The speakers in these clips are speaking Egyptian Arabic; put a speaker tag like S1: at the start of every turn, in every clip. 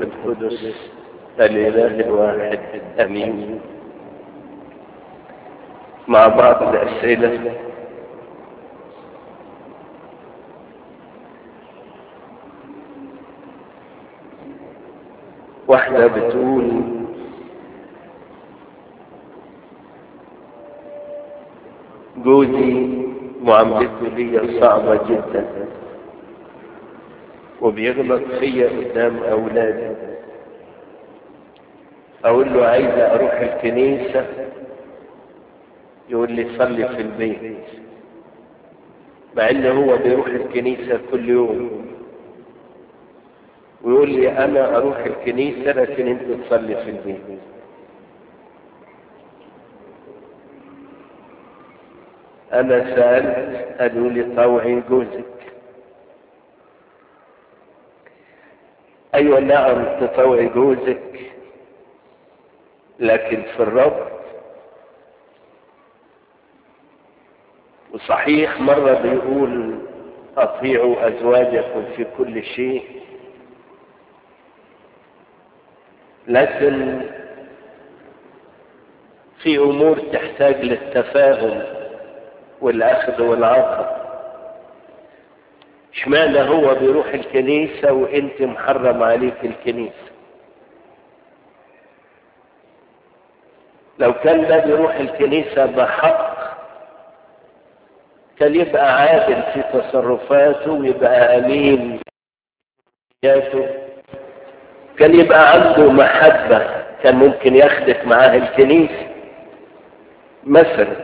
S1: القدس الإله الواحد أمين مع بعض الأسئلة واحدة بتقول جوزي معاملته لي صعبة جدا وبيغلط فيا قدام أولادي أقول له عايزة أروح الكنيسة يقول لي صلي في البيت مع إن هو بيروح الكنيسة كل يوم ويقول لي أنا أروح الكنيسة لكن أنت تصلي في البيت أنا سألت قالوا لي طوعي جوزك أيوة نعم تطوعي جوزك لكن في الرب وصحيح مرة بيقول أطيعوا أزواجكم في كل شيء لكن في أمور تحتاج للتفاهم والأخذ والعطاء اشمعنى هو بيروح الكنيسة وانت محرم عليك الكنيسة لو كان ده بيروح الكنيسة بحق كان يبقى عادل في تصرفاته ويبقى أمين في كان يبقى عنده محبة كان ممكن يخدم معاه الكنيسة مثلا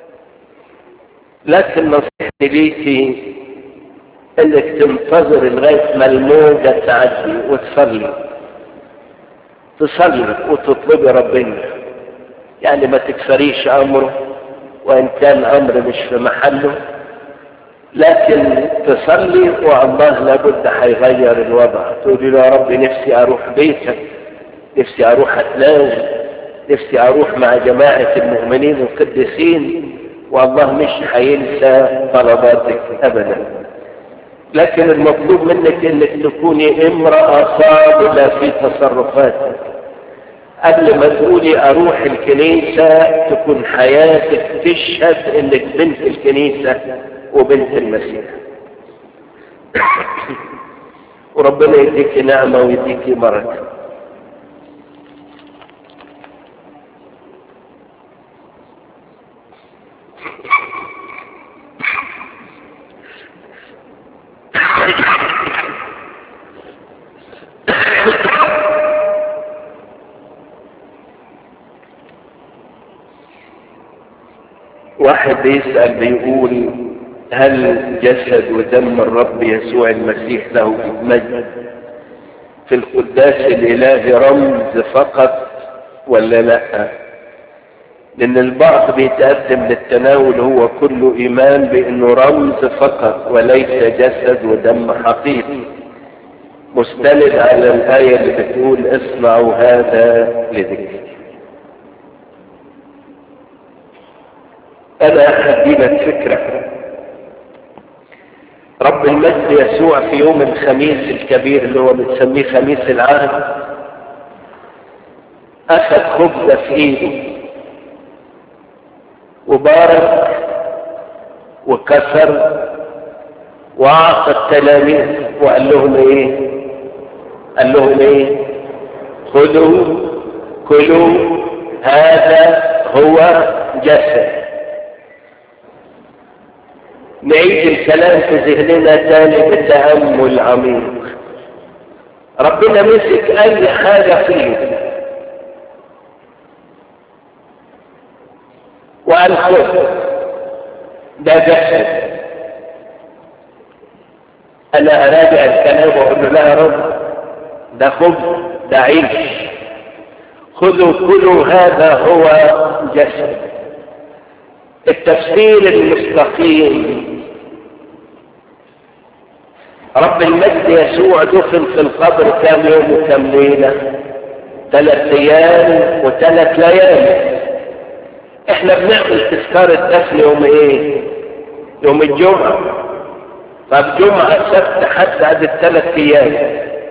S1: لكن نصيحتي ليكي انك تنتظر لغاية ما الموجة تعدي وتصلي تصلي وتطلبي ربنا يعني ما تكسريش امره وان كان امر مش في محله لكن تصلي والله لابد هيغير الوضع تقولي له يا رب نفسي اروح بيتك نفسي اروح اتناول نفسي اروح مع جماعة المؤمنين القديسين والله مش هينسى طلباتك ابدا لكن المطلوب منك انك تكوني امرأة صادقة في تصرفاتك قبل ما تقولي اروح الكنيسة تكون حياتك تشهد انك بنت الكنيسة وبنت المسيح وربنا يديك نعمة ويديك بركة واحد بيسأل بيقول هل جسد ودم الرب يسوع المسيح له مجد في القداس الإلهي رمز فقط ولا لا لأن البعض بيتقدم للتناول هو كله إيمان بأنه رمز فقط وليس جسد ودم حقيقي مستند على الآية اللي بتقول اصنعوا هذا لذكري أنا أدي لك فكرة رب المجد يسوع في يوم الخميس الكبير اللي هو بنسميه خميس العهد أخذ خبزة في إيده وبارك وكسر وأعطى التلاميذ وقال لهم إيه؟ قال لهم إيه؟ خذوا كلوا هذا هو جسد نعيد الكلام في ذهننا تاني بتأمل عميق ربنا مسك أي حاجة فيه وقال خذ ده جسد أنا أراجع الكلام وأقول له لا يا رب ده خبز ده عيش خذوا كلوا هذا هو جسد التفسير المستقيم رب المجد يسوع دفن في القبر كام يوم وكام ليلة ثلاث ايام وثلاث ليالي احنا بنعمل تذكار الدفن يوم ايه يوم الجمعة طب جمعة سبت حتى بعد الثلاث ايام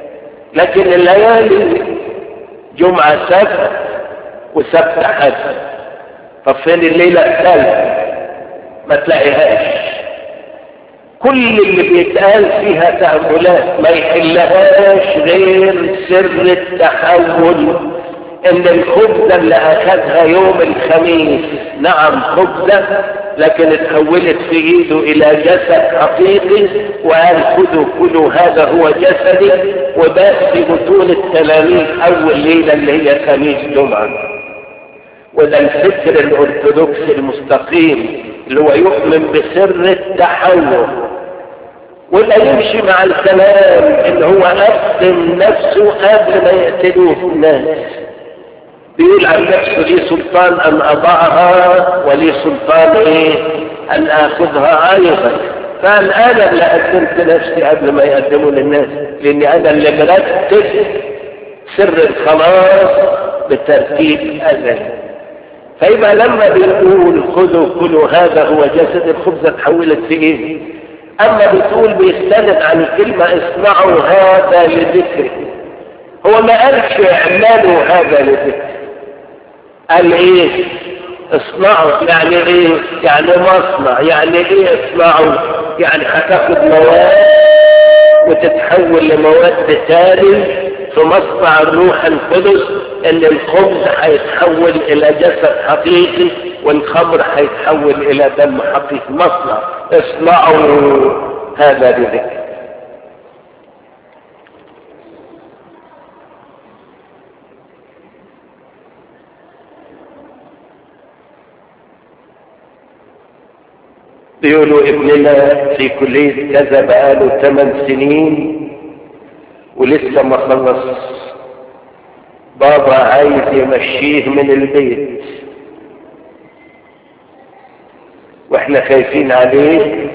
S1: لكن الليالي جمعة سبت وسبت حد طب فين الليلة الثالثة ما تلاقيهاش كل اللي بيتقال فيها تأملات ما يحلهاش غير سر التحول ان الخبزة اللي اخذها يوم الخميس نعم خبزة لكن اتحولت في ايده الى جسد حقيقي وقال خذوا كلوا هذا هو جسدي وبات في بطون التلاميذ اول ليلة اللي هي خميس جمعة وده الفكر الارثوذكسي المستقيم اللي هو يؤمن بسر التحول ولا يمشي مع الكلام ان هو قدم نفسه قبل ما يقتلوه الناس بيقول عن نفسه لي سلطان ان اضعها ولي سلطان ايه ان اخذها ايضا قال انا اللي قدمت نفسي قبل ما يقدموا للناس لاني انا اللي مرتب سر الخلاص بترتيب ازلي فيبقى لما بيقول خذوا كلوا هذا هو جسد الخبزة تحولت في ايه اما بتقول بيستند عن الكلمة اصنعوا هذا لذكري هو ما قالش اعملوا هذا لذكري قال ايه اصنعوا يعني ايه يعني مصنع يعني ايه اصنعوا يعني هتاخد مواد وتتحول لمواد تاني في مصنع الروح القدس ان الخبز هيتحول الى جسد حقيقي والخمر هيتحول الى دم حقيقي مصنع اصنعوا هذا بذكر بيقولوا ابننا في كلية كذا بقاله ثمان سنين ولسه ما خلص بابا عايز يمشيه من البيت واحنا خايفين عليه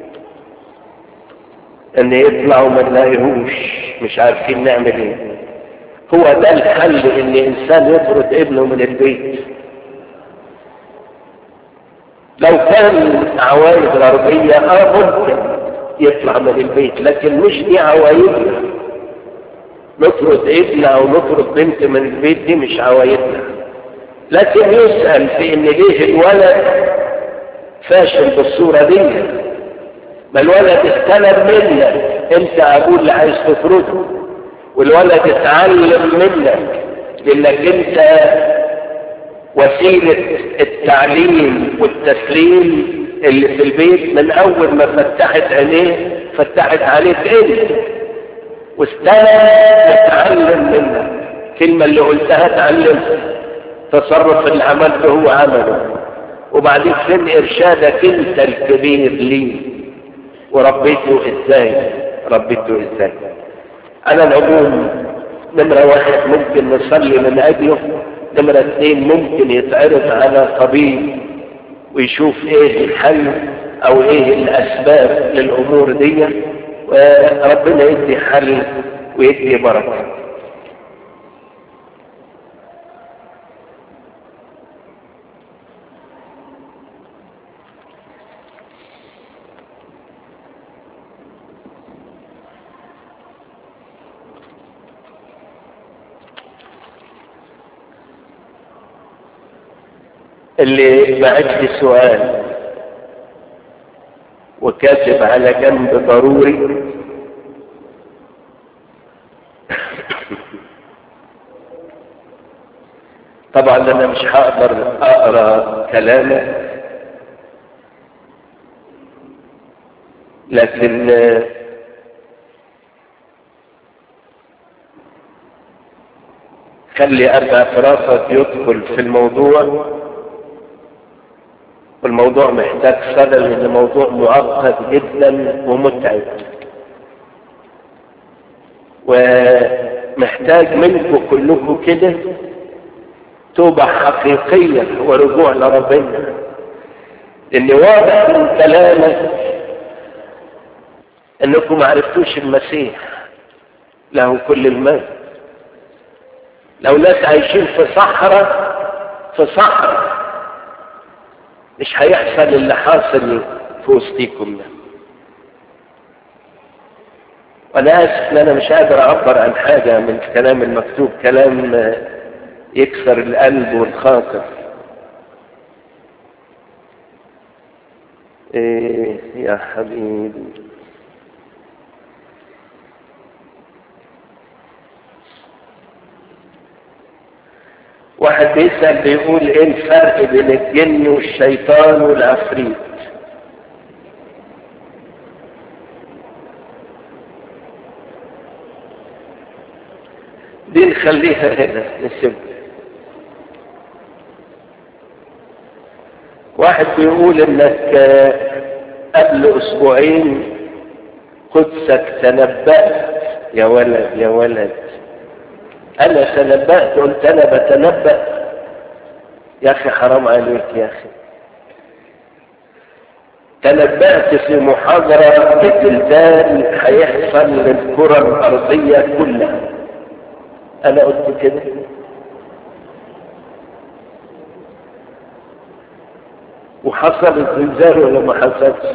S1: ان يطلع وما نلاقيهوش مش عارفين نعمل ايه هو ده الحل ان انسان يطرد ابنه من البيت لو كان عوائد غربية اه ممكن يطلع من البيت لكن مش دي عوايدنا نطرد ابن او نطرد بنت من البيت دي مش عوايدنا لكن يسأل في ان ليه الولد فاشل بالصورة دي ما الولد استلم منك انت ابوه اللي عايز تفرضه والولد اتعلم منك لانك انت وسيلة التعليم والتسليم اللي في البيت من اول ما فتحت عينيه فتحت عليك انت واستلم يتعلم منك الكلمة اللي قلتها تعلمها تصرف اللي عملته هو عمله وبعدين فين ارشادك انت الكبير ليه وربيته ازاي ربيته ازاي على العموم نمرة واحد ممكن نصلي من اجله نمرة اثنين ممكن يتعرض على طبيب ويشوف ايه الحل او ايه الاسباب للامور دي وربنا يدي حل ويدي بركه اللي بعت لي سؤال وكاتب على جنب ضروري طبعا انا مش هقدر اقرا كلامه لكن خلي اربع فراسة يدخل في الموضوع والموضوع محتاج صدى لان موضوع معقد جدا ومتعب ومحتاج منكم كلكم كده توبة حقيقية ورجوع لربنا لان واضح من كلامك انكم ما عرفتوش المسيح له كل المال لو ناس عايشين في صحراء في صحراء مش هيحصل اللي حاصل في وسطيكم ده وانا اسف ان انا مش قادر اعبر عن حاجة من الكلام المكتوب كلام يكسر القلب والخاطر ايه يا حبيبي واحد بيسأل بيقول ايه الفرق بين الجن والشيطان والعفريت دي نخليها هنا نسيبها واحد بيقول انك قبل اسبوعين قدسك تنبأت يا ولد يا ولد انا تنبأت قلت انا بتنبأ يا اخي حرام عليك يا اخي تنبأت في محاضرة الزلزال هيحصل للكرة الأرضية كلها أنا قلت كده وحصل الزلزال ولا ما حصلش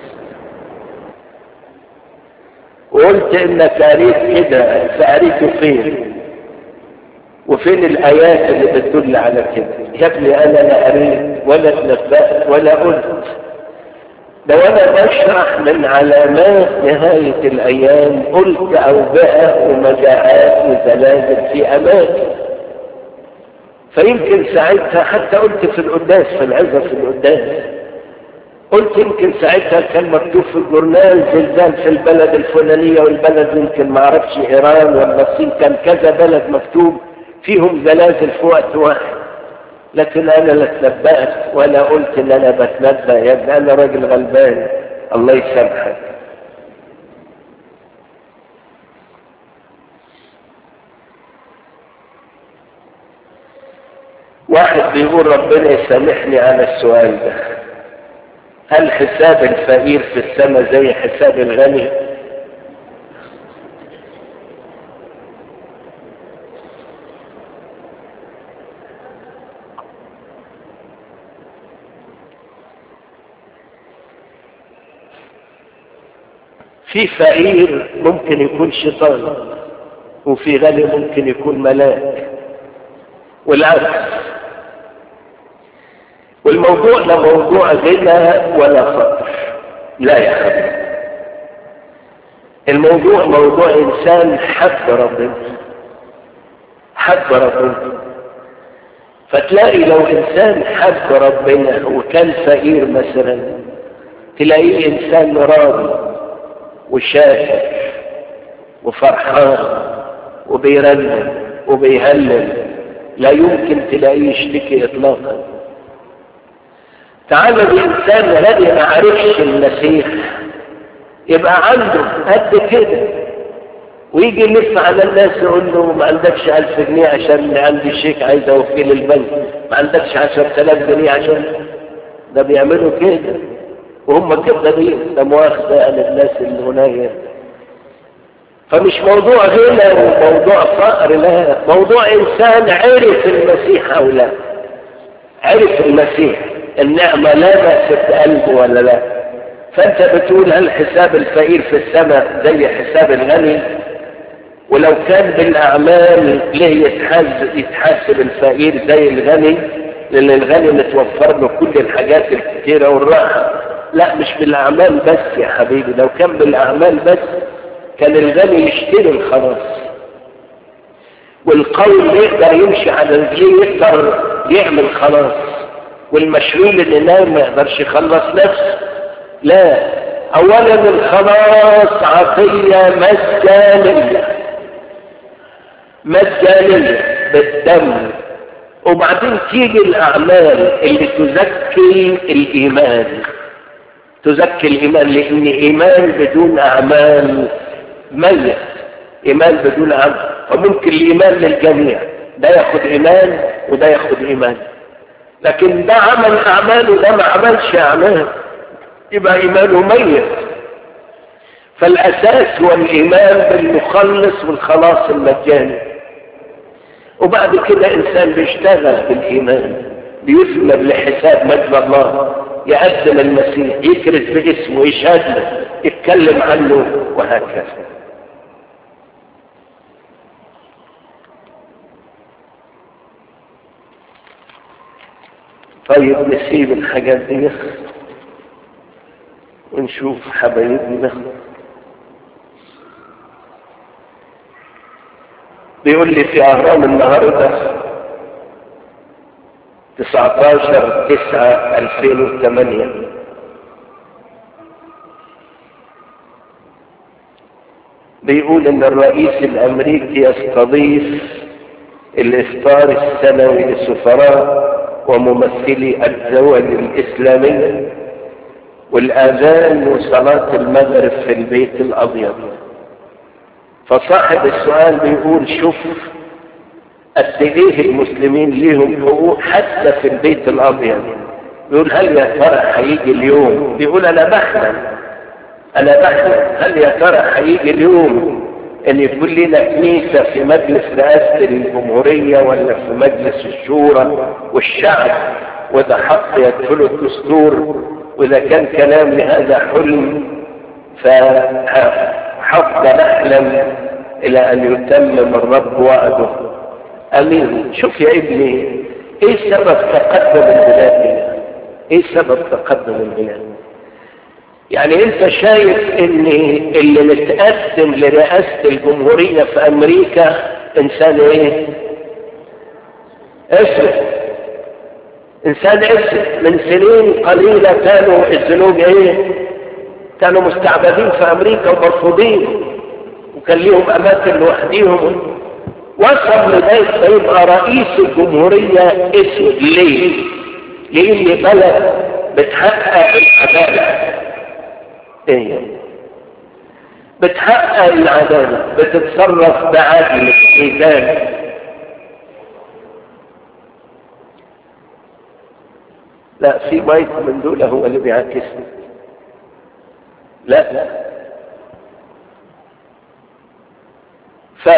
S1: وقلت انك قريت كده فقريته فين وفين الايات اللي بتدل على كده يا ابني انا لا قريت ولا اتنبأت ولا قلت ده وانا بشرح من علامات نهاية الايام قلت اوبئة ومجاعات وزلازل في اماكن فيمكن ساعتها حتى قلت في القداس في العزة في القداس قلت يمكن ساعتها كان مكتوب في الجورنال زلزال في البلد الفلانية والبلد يمكن ما اعرفش ايران ولا الصين كان كذا بلد مكتوب فيهم زلازل في وقت واحد لكن انا لا اتنبأت ولا قلت ان انا بتنبأ يا ابني انا راجل غلبان الله يسامحك واحد بيقول ربنا يسامحني على السؤال ده هل حساب الفقير في السماء زي حساب الغني في فقير ممكن يكون شيطان وفي غني ممكن يكون ملاك والعكس والموضوع لا موضوع غنى ولا فقر لا يا حبيبي الموضوع موضوع انسان حب ربنا حب ربنا فتلاقي لو انسان حب ربنا وكان فقير مثلا تلاقيه انسان راضي وشاكر وفرحان وبيرنم وبيهلل لا يمكن تلاقيه يشتكي اطلاقا تعالى الانسان الذي ما عرفش المسيح يبقى عنده قد كده ويجي يلف على الناس يقول له ما عندكش ألف جنيه عشان عندي شيك عايز اوفيه للبنك ما عندكش عشر تلاف جنيه عشان ده بيعملوا كده وهم كذابين ده مؤاخذة عن الناس اللي هناك فمش موضوع غنى وموضوع فقر لا موضوع انسان عرف المسيح او لا عرف المسيح النعمة لا في قلبه ولا لا فانت بتقول هل حساب الفقير في السماء زي حساب الغني ولو كان بالاعمال ليه يتحاسب يتحاسب الفقير زي الغني لان الغني متوفر له كل الحاجات الكتيرة والراحة لا مش بالاعمال بس يا حبيبي لو كان بالاعمال بس كان الغني يشتري الخلاص والقوي يقدر يمشي على رجليه يقدر يعمل خلاص والمشلول اللي نايم ما يقدرش يخلص نفسه لا اولا الخلاص عطية مجانية مجانية بالدم وبعدين تيجي الاعمال اللي تزكي الايمان تزكي الايمان لان ايمان بدون اعمال ميت ايمان بدون عمل وممكن الايمان للجميع ده ياخد ايمان وده ياخد ايمان لكن ده عمل اعمال وده ما عملش اعمال يبقى ايمانه ميت فالاساس هو الايمان بالمخلص والخلاص المجاني وبعد كده انسان بيشتغل بالايمان بيثمر لحساب مجد الله يقدم المسيح يكرز باسمه يشهد له يتكلم عنه وهكذا طيب نسيب الحاجات دي ونشوف حبايبنا بيقول لي في اهرام النهارده 19 9 2008 بيقول ان الرئيس الامريكي يستضيف الافطار السنوي لسفراء وممثلي الدول الاسلاميه والاذان وصلاه المغرب في البيت الابيض فصاحب السؤال بيقول شوف قد ايه المسلمين ليهم حقوق حتى في البيت الابيض بيقول هل يا ترى هيجي اليوم بيقول انا بحلم انا بحلم هل يا ترى هيجي اليوم ان يكون لنا كنيسة في مجلس رئاسة الجمهورية ولا في مجلس الشورى والشعب وده حق يدخله الدستور واذا كان كلامي هذا حلم فحفظ نحلم الى ان يتمم الرب وعده امين شوف يا ابني ايه سبب تقدم البلاد ايه سبب تقدم البلاد يعني انت شايف ان اللي متقدم لرئاسة الجمهورية في امريكا انسان ايه اسود انسان اسود من سنين قليلة كانوا الزنوج ايه كانوا مستعبدين في امريكا ومرفوضين وكان ليهم اماكن لوحديهم وصل لغاية ما يبقى رئيس الجمهورية اسود ليه لان بلد بتحقق العدالة ايه بتحقق العدالة بتتصرف بعدل ميزان لا في مايك من دول هو اللي بيعكسني لا ف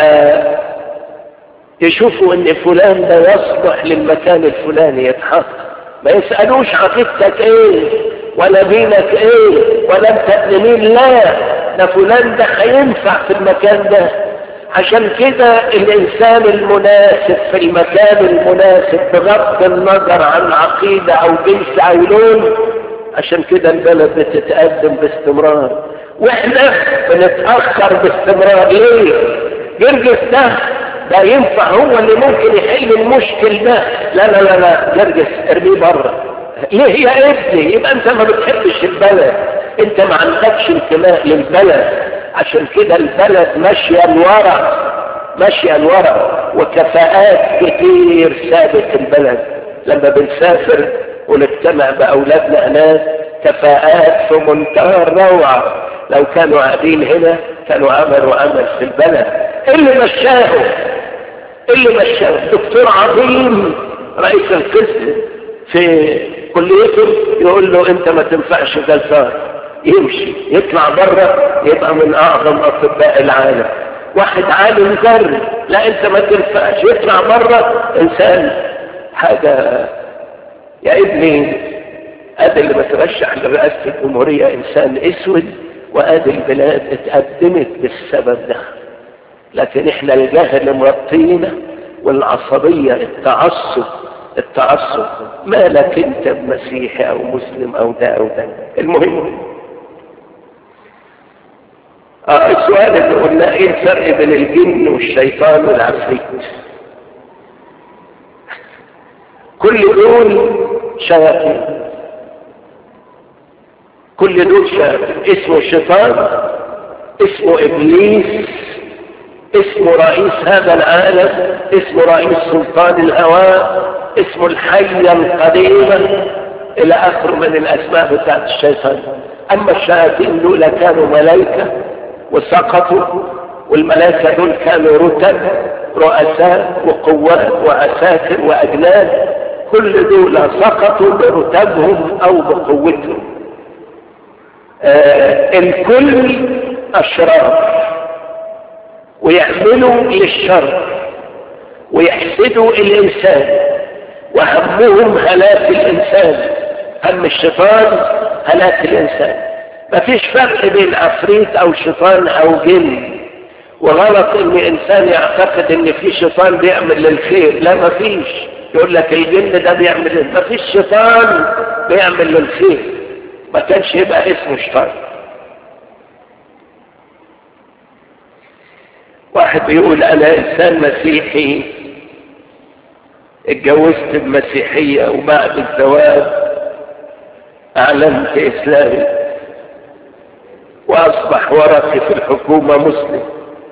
S1: يشوفوا ان فلان ده يصلح للمكان الفلاني يتحط ما يسألوش عقيدتك ايه ولا دينك ايه ولا انت ابن مين لا ده فلان ده هينفع في المكان ده عشان كده الانسان المناسب في المكان المناسب بغض النظر عن عقيدة او جنس او لون عشان كده البلد بتتقدم باستمرار واحنا بنتأخر باستمرار ليه جرجس ده ده ينفع هو اللي ممكن يحل المشكل ده لا لا لا لا جرجس ارميه بره ليه يا ابني يبقى انت ما بتحبش البلد انت ما عندكش انتماء للبلد عشان كده البلد ماشية لورا ماشية لورا وكفاءات كتير سابت البلد لما بنسافر ونجتمع بأولادنا هناك كفاءات في منتهى الروعة لو كانوا قاعدين هنا كانوا عملوا عمل في البلد اللي مشاهم اللي مشاهم دكتور عظيم رئيس القسم في كليته يقول له انت ما تنفعش جلسات يمشي يطلع بره يبقى من اعظم اطباء العالم واحد عالم ذري لا انت ما تنفعش يطلع بره انسان حاجة يا ابني ادي اللي بترشح لرئاسة الجمهورية انسان اسود وادي البلاد اتقدمت بالسبب ده لكن احنا الجهل مرطينا والعصبية التعصب التعصب مالك انت بمسيحي او مسلم او ده او ده المهم اه السؤال اللي قلنا ايه الفرق بين الجن والشيطان والعفريت كل دول شياطين كل دول شياطين اسمه الشيطان اسمه ابليس اسمه رئيس هذا العالم اسمه رئيس سلطان الهواء اسمه الحية القديمة الى اخر من الاسماء بتاعت الشيطان اما الشياطين دول كانوا ملائكة وسقطوا والملائكة دول كانوا رتب رؤساء وقوات وعساكر واجناد كل دول سقطوا برتبهم او بقوتهم آه الكل اشرار ويعملوا للشر ويحسدوا الانسان وهمهم هلاك الانسان هم الشيطان هلاك الانسان مفيش فرق بين عفريت او شيطان او جن وغلط ان انسان يعتقد ان في شيطان بيعمل للخير لا مفيش يقول لك الجن ده بيعمل ايه ما فيش شيطان بيعمل للخير ما كانش يبقى اسمه شيطان واحد بيقول انا انسان مسيحي اتجوزت بمسيحية وبعد الزواج اعلنت اسلامي واصبح ورثي في الحكومة مسلم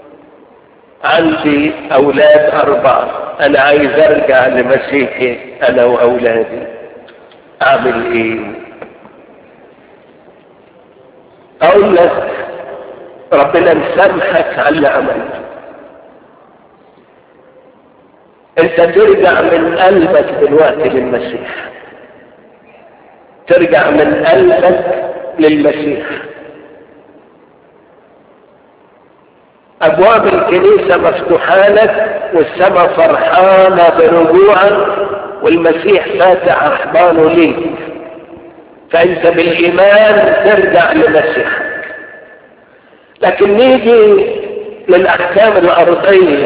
S1: عندي اولاد اربعة انا عايز ارجع لمسيحي انا واولادي اعمل ايه اقول لك ربنا مسامحك على اللي عملته انت ترجع من قلبك دلوقتي للمسيح ترجع من قلبك للمسيح ابواب الكنيسه مفتوحه لك والسماء فرحانه برجوعك والمسيح فاتح احضانه ليك فانت بالايمان ترجع لمسيحك لكن نيجي للاحكام الارضيه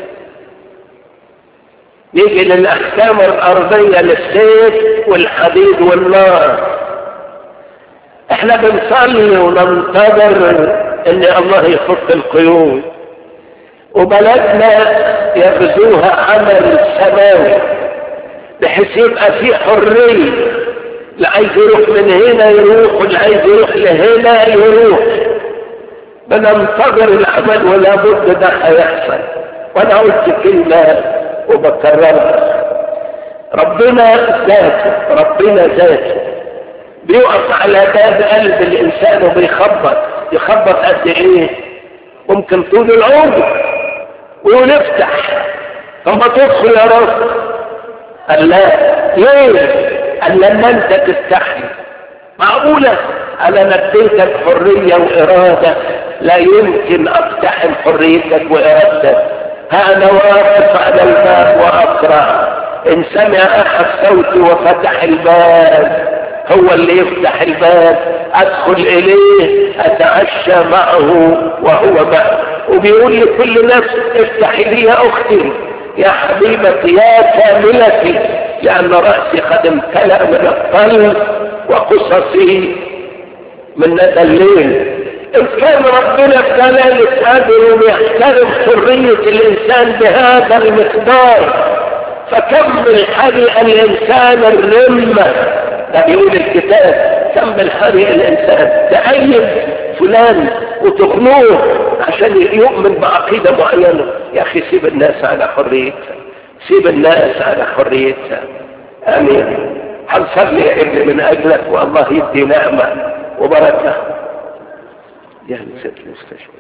S1: نيجي للاحكام الارضيه للسيف والحديد والنار احنا بنصلي وننتظر ان الله يفك القيود وبلدنا يغزوها عمل سماوي بحيث يبقى في حريه اللي عايز يروح من هنا يروح واللي عايز يروح لهنا يروح بننتظر العمل ولا بد ده هيحصل وانا قلت كلمه وبكررها ربنا ذاته ربنا ذاته بيقف على باب قلب الانسان وبيخبط يخبط قد ايه ممكن طول العمر ويقول افتح طب ما تدخل يا رب قال لا ليه قال لما انت تستحي معقولة انا نديتك حرية وارادة لا يمكن اقتحم حريتك وارادتك ها انا واقف على الباب واقرا ان سمع احد صوتي وفتح الباب هو اللي يفتح الباب ادخل اليه اتعشى معه وهو معه وبيقول لكل نفس افتحي لي يا اختي يا حبيبتي يا كاملتي لان راسي قد امتلا من القلب وقصصي من ندى الليل ان كان ربنا بجلاله قادر ويحترم حريه الانسان بهذا المقدار فكم من حرق الانسان الرمه ده بيقول الكتاب كم من حرق الانسان تأيد فلان وتخنوه عشان يؤمن بعقيده معينه يا اخي سيب الناس على حريتها سيب الناس على حريتها امين هنصلي يا ابني من اجلك والله يدي نعمه وبركه يا نسيت المستشفى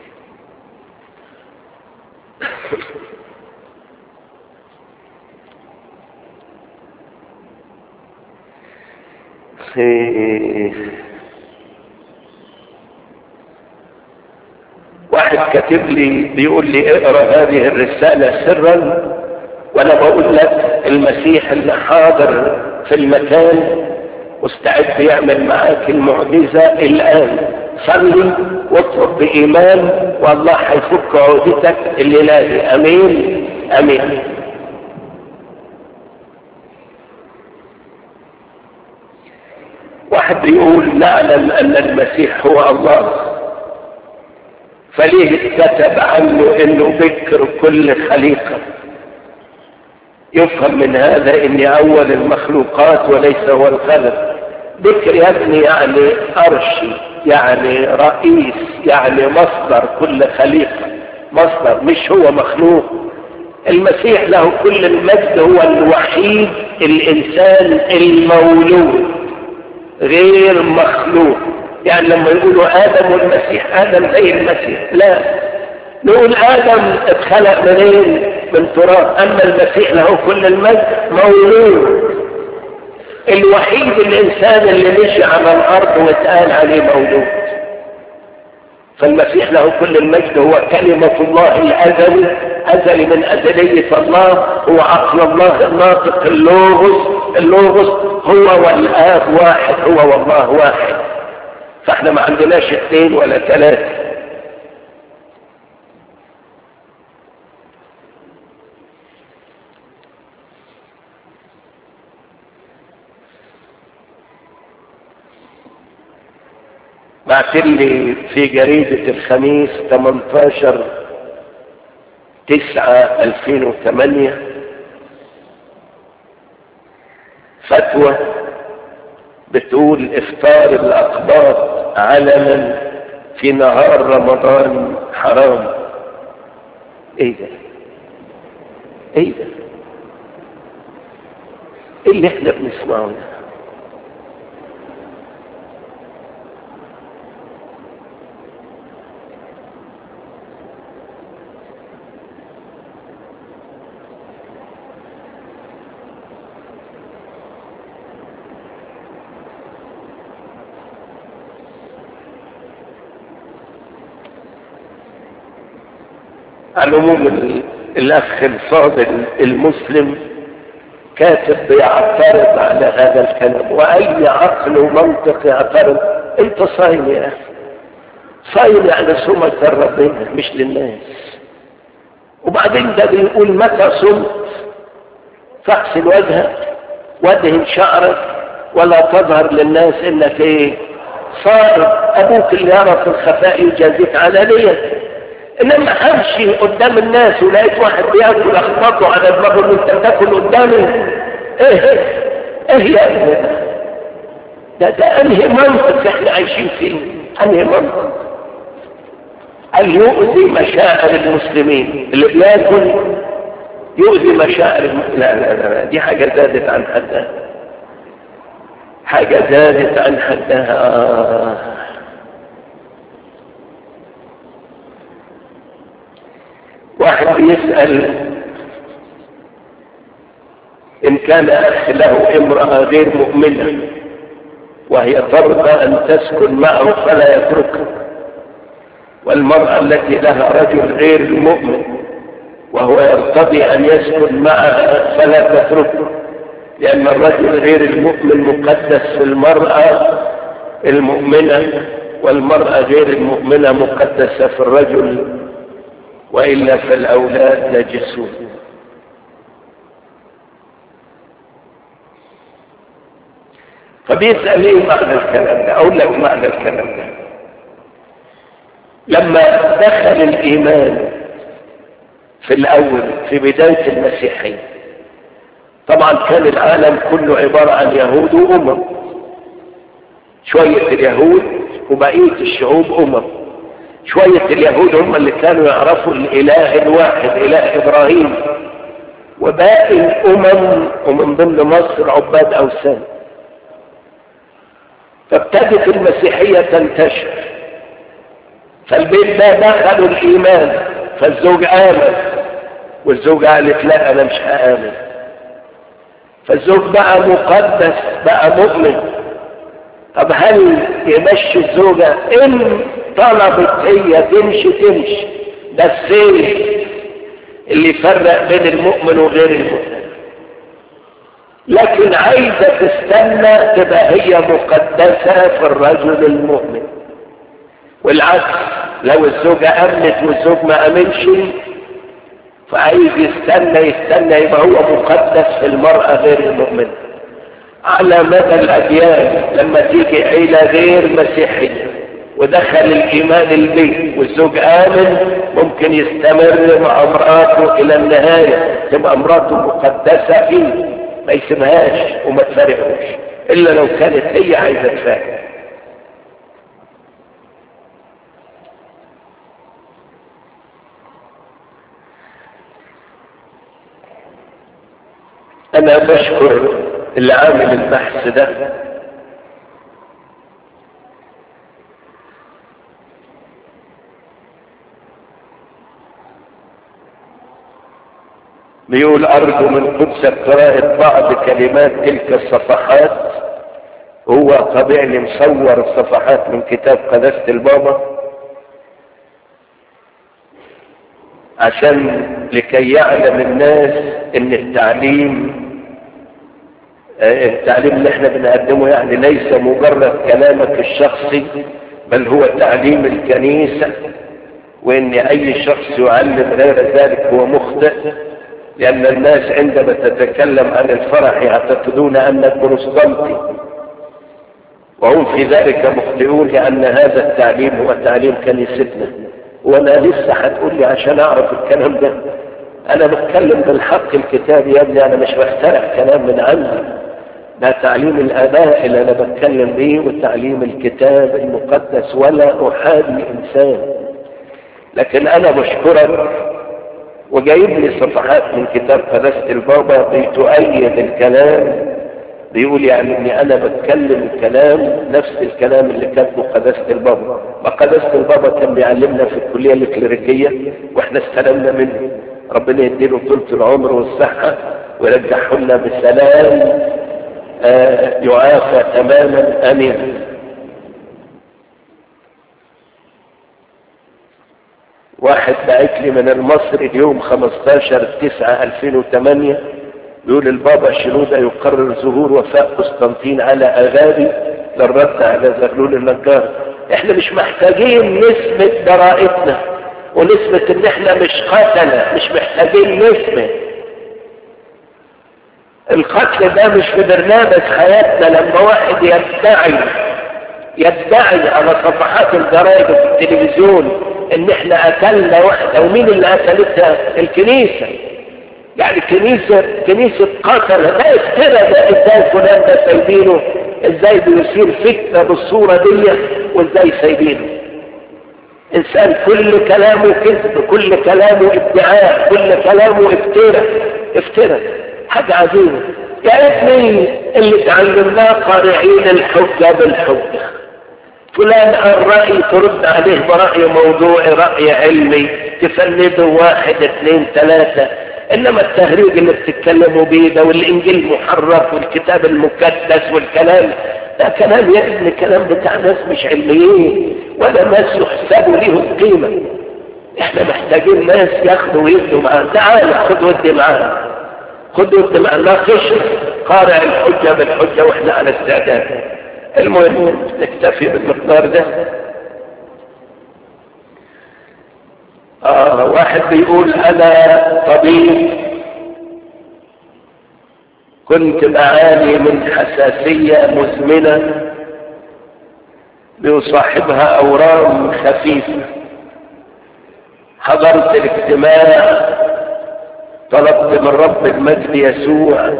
S1: واحد كاتب لي بيقول لي اقرا هذه الرساله سرا وانا بقول لك المسيح اللي حاضر في المكان مستعد يعمل معاك المعجزه الان صلي واطلب بايمان والله هيفك عقدتك الليله دي امين امين واحد بيقول نعلم ان المسيح هو الله فليه اتكتب عنه انه بكر كل خليقه يفهم من هذا اني اول المخلوقات وليس هو الخلق بكر يا ابني يعني ارشي يعني رئيس يعني مصدر كل خليقه مصدر مش هو مخلوق المسيح له كل المجد هو الوحيد الانسان المولود غير مخلوق يعني لما يقولوا ادم والمسيح ادم زي المسيح لا نقول ادم اتخلق منين من تراب اما المسيح له كل المجد مولود الوحيد الانسان اللي مشي على الارض واتقال عليه مولود فالمسيح له كل المجد هو كلمة الله الأزلي أزلي من أزلية الله هو عقل الله الناطق اللوغس اللوغس هو والآب واحد هو والله واحد فاحنا ما عندناش اثنين ولا ثلاثة بعت لي في جريدة الخميس 18 9 2008 فتوى بتقول افطار الاقباط علنا في نهار رمضان حرام ايه ده ايه ده ايه اللي احنا بنسمعه ده على العموم الاخ الفاضل المسلم كاتب بيعترض على هذا الكلام واي عقل ومنطق يعترض انت صايم يا اخي صايم يعني صومك لربنا مش للناس وبعدين ده بيقول متى صمت فاغسل وجهك وادهن شعرك ولا تظهر للناس انك ايه صائم ابوك اللي يرى في الخفاء يجازيك علانيه انما امشي قدام الناس ولقيت واحد بياكل اخبطه على دماغه ان انت تاكل قدامي ايه ايه يا ابني ده ده انهي منطق احنا عايشين فيه انهي منطق قال يؤذي مشاعر المسلمين اللي بياكل يؤذي مشاعر الم... لا, لا لا لا دي حاجة زادت عن حدها حاجة زادت عن حدها واحد يسأل إن كان أخ له امرأة غير مؤمنة وهي ترضى أن تسكن معه فلا يتركها والمرأة التي لها رجل غير مؤمن وهو يرتضي أن يسكن معها فلا تتركه لأن الرجل غير المؤمن مقدس في المرأة المؤمنة والمرأة غير المؤمنة مقدسة في الرجل وإلا فالأولاد نجسون فبيسأل ايه معنى الكلام ده اقول لك معنى الكلام ده لما دخل الايمان في الاول في بداية المسيحية طبعا كان العالم كله عبارة عن يهود وامم شوية اليهود وبقية الشعوب امم شوية اليهود هم اللي كانوا يعرفوا الاله الواحد اله ابراهيم وباقي الامم ومن ضمن مصر عباد اوثان فابتدت المسيحية تنتشر فالبيت ده دخلوا الإيمان فالزوج آمن والزوجة قالت لا أنا مش هآمن فالزوج بقى مقدس بقى مؤمن طب هل يمشي الزوجة إن طلبت هي تمشي تمشي ده السيف اللي يفرق بين المؤمن وغير المؤمن لكن عايزة تستنى تبقى هي مقدسة في الرجل المؤمن والعكس لو الزوجة أمنت والزوج ما أمنش فعايز يستنى يستنى يبقى هو مقدس في المرأة غير المؤمنة على مدى الأديان لما تيجي عيلة غير مسيحية ودخل الإيمان البيت والزوج آمن ممكن يستمر مع امرأته إلى النهاية تبقى امرأته مقدسة فيه ما يسيبهاش وما تفارقوش الا لو كانت هي عايزه تفارق انا بشكر اللي عامل البحث ده بيقول أرجو من قدسك قراءة بعض كلمات تلك الصفحات هو طبيعي اللي مصور الصفحات من كتاب قداسة البابا عشان لكي يعلم الناس ان التعليم التعليم اللي احنا بنقدمه يعني ليس مجرد كلامك الشخصي بل هو تعليم الكنيسة وان اي شخص يعلم غير ذلك هو مخطئ لأن الناس عندما تتكلم عن الفرح يعتقدون أنك بروستانتي وهم في ذلك مخطئون لأن هذا التعليم هو تعليم كنيستنا وأنا لسه هتقول لي عشان أعرف الكلام ده أنا بتكلم بالحق الكتاب يا ابني أنا مش بخترع كلام من عندي ده تعليم الآباء اللي أنا بتكلم بيه وتعليم الكتاب المقدس ولا أحادي إنسان لكن أنا بشكرك وجايب لي صفحات من كتاب قداسة البابا بتؤيد الكلام بيقول يعني اني انا بتكلم الكلام نفس الكلام اللي كاتبه قداسة البابا ما قداسة البابا كان بيعلمنا في الكلية الكليريكية واحنا استلمنا منه ربنا يديله طولة العمر والصحة ويرجعه لنا بسلام آه يعافى تماما امين واحد بعت لي من المصري اليوم 15 9 2008 بيقول البابا شنودة يقرر ظهور وفاء قسطنطين على أغاني للرد على زغلول النجار احنا مش محتاجين نثبت براءتنا ونثبت ان احنا مش قتلة مش محتاجين نثبت القتل ده مش في برنامج حياتنا لما واحد يدعي يدعي على صفحات الجرايد وفي التلفزيون ان احنا قتلنا واحدة ومين اللي قتلتها الكنيسة يعني كنيسة كنيسة قتل ده افترى ده ازاي فلان ده سايبينه ازاي بيصير فتنة بالصورة دي وازاي سايبينه انسان كل كلامه كذب كل كلامه ادعاء كل كلامه افترى افترى حاجة عجيبة يا ابني اللي تعلمناه قارعين الحجة بالحجة فلان قال رأي ترد عليه برأي موضوعي رأي علمي تفنده واحد اثنين ثلاثة انما التهريج اللي بتتكلموا بيه ده والانجيل محرف والكتاب المقدس والكلام ده كلام يا ابن كلام بتاع ناس مش علميين ولا ناس يحسبوا ليهم قيمة احنا محتاجين ناس ياخدوا ويدوا معانا تعال خد ودي معانا خد ودي معانا ناقش قارع الحجة بالحجة واحنا على استعداد المهم نكتفي بالمقدار ده آه واحد بيقول انا طبيب كنت بعاني من حساسية مزمنة بيصاحبها اورام خفيفة حضرت الاجتماع طلبت من رب المجد يسوع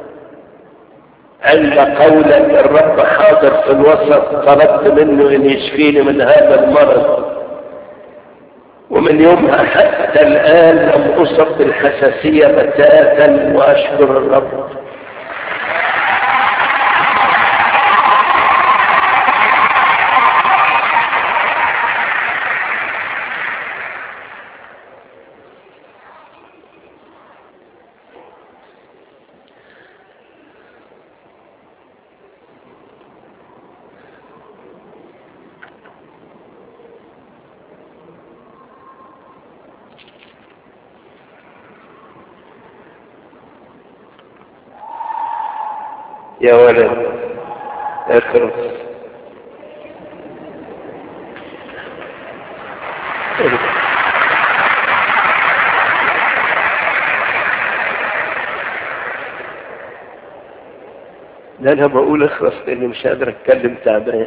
S1: عند قولك الرب حاضر في الوسط طلبت منه ان يشفيني من هذا المرض ومن يومها حتى الآن لم أصب بالحساسية بتاتا وأشكر الرب يا ولد اخرس ده انا بقول اخرس لاني مش قادر اتكلم تعبان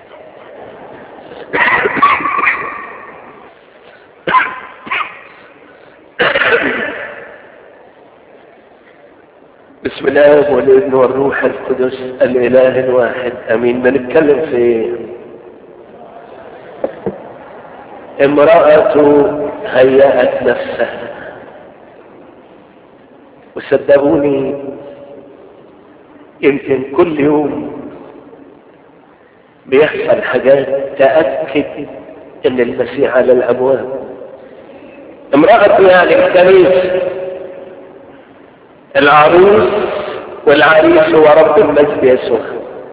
S1: بسم الله والابن والروح القدس الاله الواحد امين بنتكلم في امرأة هيأت نفسها وصدقوني يمكن كل يوم بيحصل حاجات تأكد ان المسيح على الابواب امرأة يعني الكنيسة العروس والعريس هو رب المجد يسوع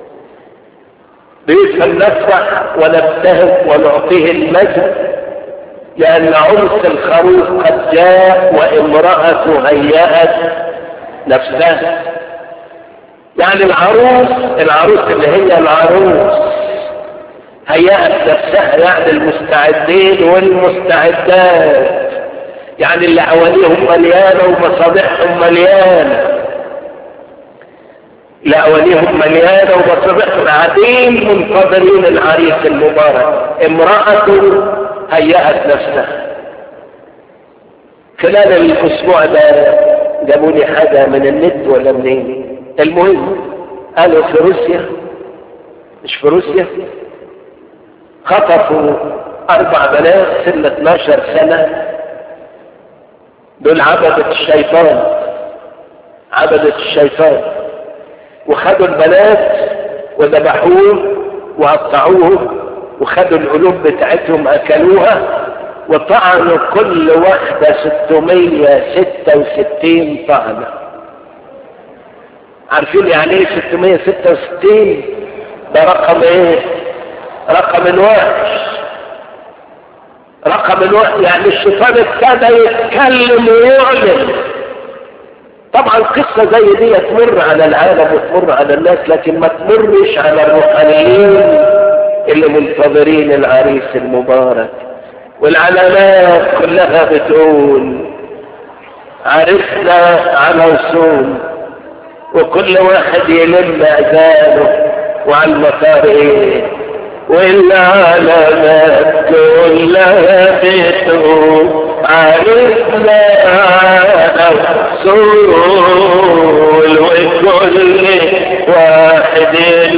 S1: بيفهم نفرح ونبتهج ونعطيه المجد لأن عرس الخروف قد جاء وامرأة هيأت نفسها يعني العروس العروس اللي هي العروس هيأت نفسها يعني المستعدين والمستعدات يعني اللي حواليهم مليانة ومصابيحهم مليانة لأوليهم مليانة ومصابيحهم قاعدين منتظرين العريس المبارك امرأة هيأت نفسها خلال الأسبوع ده جابوا لي حاجة من النت ولا منين المهم قالوا في روسيا مش في روسيا خطفوا أربع بنات سن 12 سنة دول عبدة الشيطان عبدة الشيطان وخدوا البنات وذبحوه وقطعوه وخدوا القلوب بتاعتهم اكلوها وطعنوا كل واحدة 666 طعنة عارفين يعني ايه 666 ده رقم ايه رقم الوحش رقم الوحش يعني الشيطان ابتدى يتكلم ويعلن طبعا قصة زي دي تمر على العالم وتمر على الناس لكن ما تمرش على الروحانيين اللي منتظرين العريس المبارك والعلامات كلها بتقول عرفنا على وصول وكل واحد يلم اذانه وعلى المطار ايه والعلامات كلها بتقول عرفنا رسول وكل واحد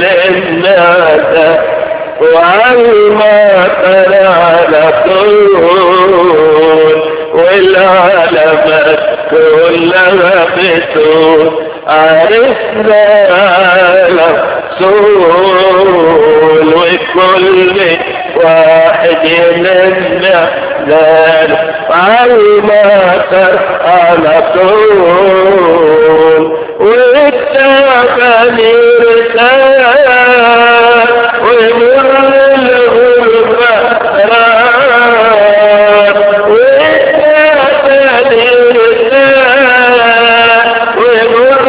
S1: للناس وعلما على طول والعلامات كلها بتقول عرفنا رسول وكل واحد منا ذلك علما على طول واتبعني رسالة ومر الغرباء واتبعني رسالة ومر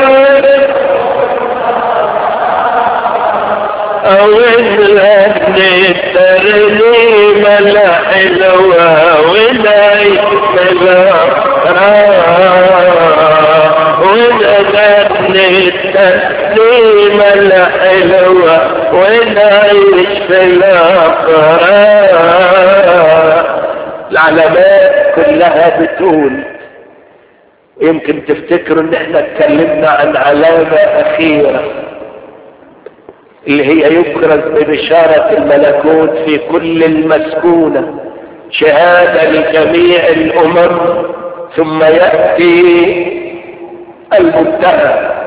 S1: أو إنك الترنيمة الحلوة ونعيش بالأفراح ونغني الترنيمة الحلوة ونعيش بالأفراح العلامات كلها بتقول يمكن تفتكروا ان احنا اتكلمنا عن علامة اخيرة اللي هي يكرز ببشارة الملكوت في كل المسكونة شهادة لجميع الأمم ثم يأتي المنتهى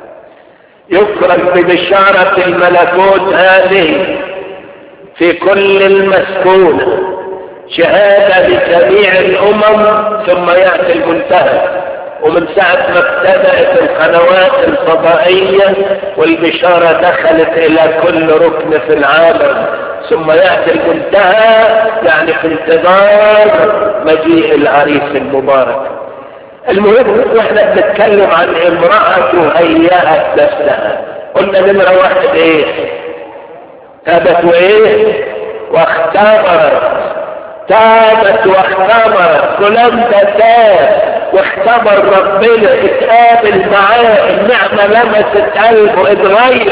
S1: يكرز ببشارة الملكوت هذه في كل المسكونة شهادة لجميع الأمم ثم يأتي المنتهى ومن ساعة ما ابتدأت القنوات الفضائية والبشارة دخلت إلى كل ركن في العالم ثم يأتي المنتهى يعني في انتظار مجيء العريس المبارك المهم واحنا بنتكلم عن امرأة هيأت نفسها قلنا نمرة واحد ايه تابت وايه واختبرت تابت واختبرت فلان ده تاب واختبر ربنا اتقابل معاه النعمة لمست قلبه اتغير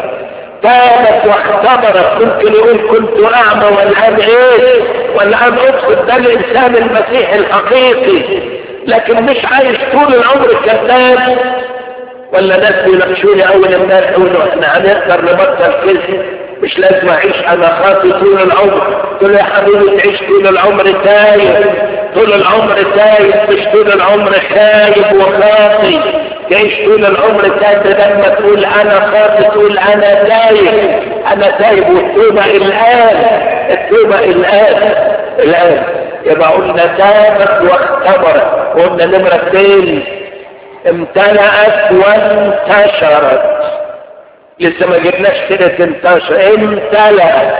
S1: تابت واختبرت ممكن يقول كنت اعمى والان ايه والان ابصر ده الانسان المسيحي الحقيقي لكن مش عايش طول العمر كذاب ولا ناس بيناقشوني اول امبارح يقولوا احنا هنقدر نبطل كذب مش لازم اعيش انا خاطي طول العمر قلت له يا حبيبي تعيش طول العمر تايب طول العمر تايب مش طول العمر خايب وخاطي تعيش طول العمر تايب لما تقول انا خاطي تقول انا تايب انا تايب والتوبة الان التوبة الان الان يبقى قلنا تابت واختبرت قلنا نمرة اثنين امتلأت وانتشرت لسه ما جبناش سيرة انتشر امتلأ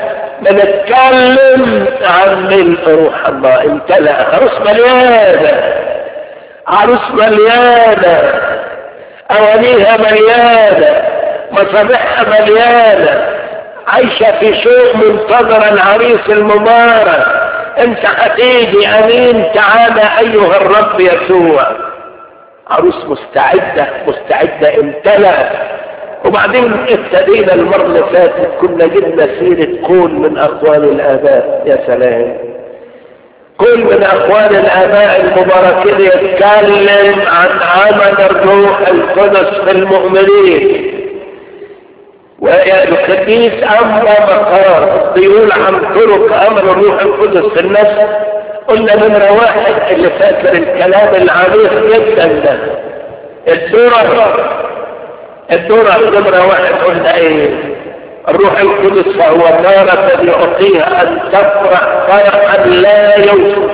S1: بنتكلم عن ملء روح الله امتلأ عروس مليانة عروس مليانة أوانيها مليانة مصابيحها مليانة عايشة في شوق منتظرة العريس المبارك انت هتيجي امين تعالى ايها الرب يسوع عروس مستعدة مستعدة امتلأت وبعدين ابتدينا المرة اللي فاتت كنا جبنا سيرة قول من أقوال الآباء يا سلام كل من أقوال الآباء المباركين يتكلم عن عمل الروح القدس في المؤمنين والقديس أمر مقار بيقول عن طرق أمر الروح القدس في النفس قلنا نمرة واحد اللي فاكر الكلام العميق جدا ده الدرر الدرر نمرة واحد قلنا ايه الروح القدس فهو تارة يعطيها ان تفرح فرحا لا يوصف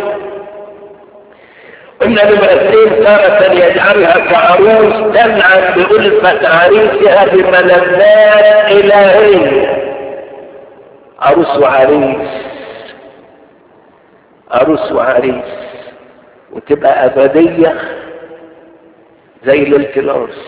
S1: قلنا نمرة اثنين تارة يجعلها كعروس تنعم بألفة عريسها بملذات إلهية عروس وعريس عروس وعريس وتبقى أبدية زي ليلة العرس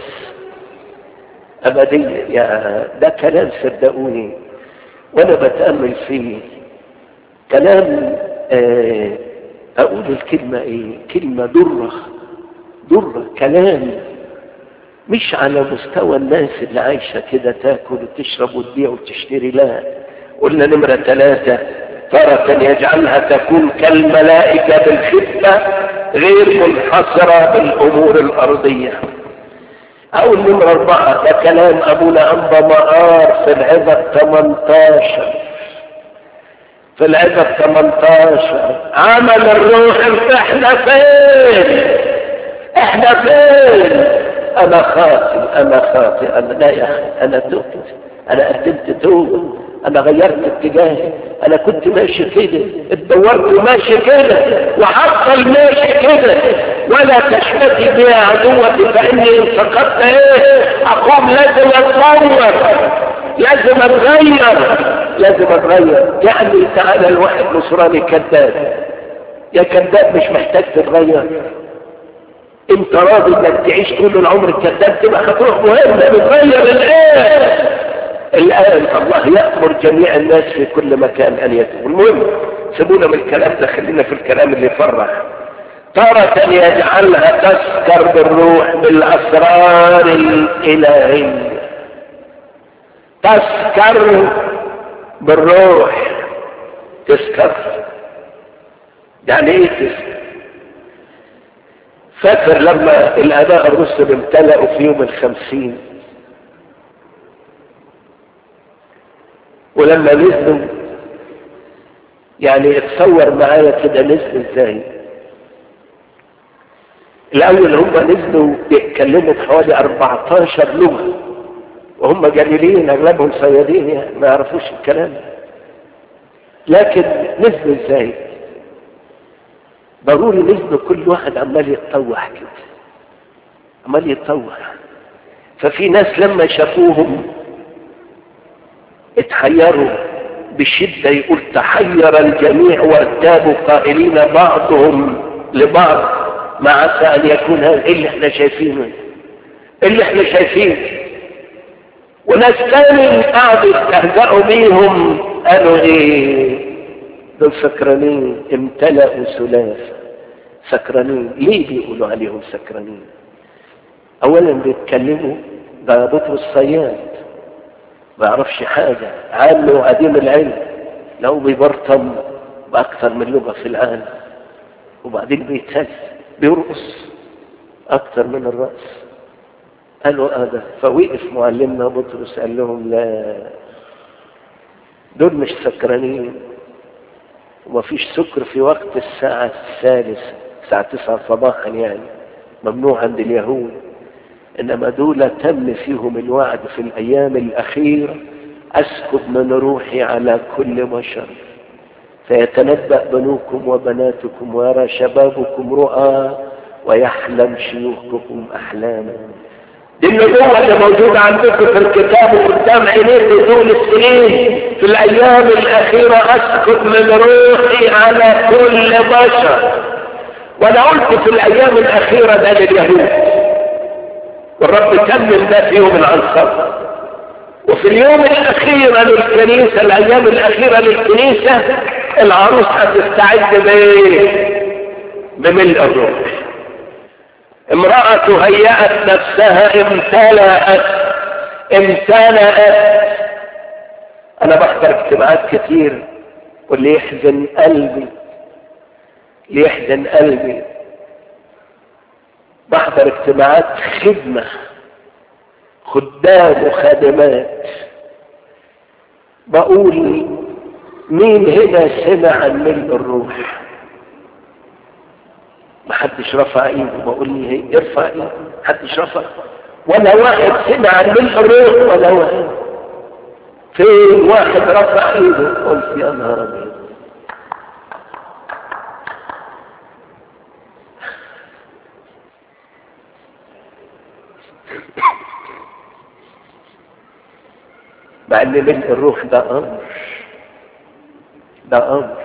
S1: أبدية يا ده كلام صدقوني وأنا بتأمل فيه كلام آه أقول الكلمة إيه كلمة درة درة كلام مش على مستوى الناس اللي عايشة كده تاكل وتشرب وتبيع وتشتري لا قلنا نمرة ثلاثة تارة يجعلها تكون كالملائكة بالخفة غير منحصرة بالأمور الأرضية أو نمرة أربعة ده كلام أبونا أنبا مقار في العظة 18 في العظة 18 عمل الروح احنا فين احنا فين انا خاطئ انا خاطئ انا لا يا اخي انا تبت انا قدمت توبه انا غيرت اتجاهي انا كنت ماشي كده اتدورت ماشي كده وعطل ماشي كده ولا تشمتي بي عدوتي فاني ان سقطت ايه اقوم لازم اتطور لازم اتغير لازم اتغير يعني تعالى الواحد نصراني كذاب يا كذاب مش محتاج تتغير انت راضي انك تعيش طول العمر كذاب تبقى هتروح مهمه بتغير الان الآن الله يأمر جميع الناس في كل مكان أن يتوبوا المهم سيبونا من الكلام ده خلينا في الكلام اللي يفرح تارة يجعلها تسكر بالروح بالأسرار الإلهية تسكر بالروح تسكر يعني ايه تسكر فاكر لما الآباء الرسل امتلأوا في يوم الخمسين ولما نزلوا يعني اتصور معايا كده نزلوا ازاي الاول هم نزلوا بيتكلموا بحوالي 14 لغه وهم جليلين اغلبهم صيادين يعني ما يعرفوش الكلام لكن نزلوا ازاي ضروري نزلوا كل واحد عمال يتطوح كده عمال يتطوح ففي ناس لما شافوهم اتحيروا بشدة يقول تحير الجميع وارتابوا قائلين بعضهم لبعض ما عسى ان يكون هذا ايه اللي احنا شايفينه ايه اللي احنا شايفينه وناس تاني قعدوا يستهزئوا بيهم قالوا ايه دول سكرانين امتلأوا سلافة سكرانين ليه بيقولوا عليهم سكرانين اولا بيتكلموا ده بطرس الصياد ما يعرفش حاجة عام وقديم العلم لو بيبرطم بأكثر من لغة في العالم وبعدين بيتهز بيرقص أكثر من الرأس قالوا هذا فوقف معلمنا بطرس قال لهم لا دول مش سكرانين ومفيش سكر في وقت الساعة الثالثة الساعة تسعة صباحا يعني ممنوع عند اليهود انما دول تم فيهم الوعد في الايام الاخيره اسكب من روحي على كل بشر فيتنبأ بنوكم وبناتكم ويرى شبابكم رؤى ويحلم شيوخكم احلاما دي النبوة اللي موجودة عندكم في الكتاب وقدام عينيكم طول السنين في الأيام الأخيرة أسكت من روحي على كل بشر وأنا قلت في الأيام الأخيرة ده لليهود والرب تمم ده في يوم العنصر وفي اليوم الأخير للكنيسة الأيام الأخيرة للكنيسة العروس هتستعد بإيه؟ بملء الروح امرأة هيأت نفسها امتلأت امتلأت انا بحضر اجتماعات كتير واللي يحزن قلبي اللي يحزن قلبي بحضر اجتماعات خدمة خدام وخادمات بقول مين هنا سمع عن ملء الروح محدش رفع ايده بقول لي هي ارفع ايده محدش رفع ولا واحد سمع عن ملء الروح ولا واحد فين واحد رفع ايده قلت يا نهار ابيض مع ان ملء الروح ده امر ده امر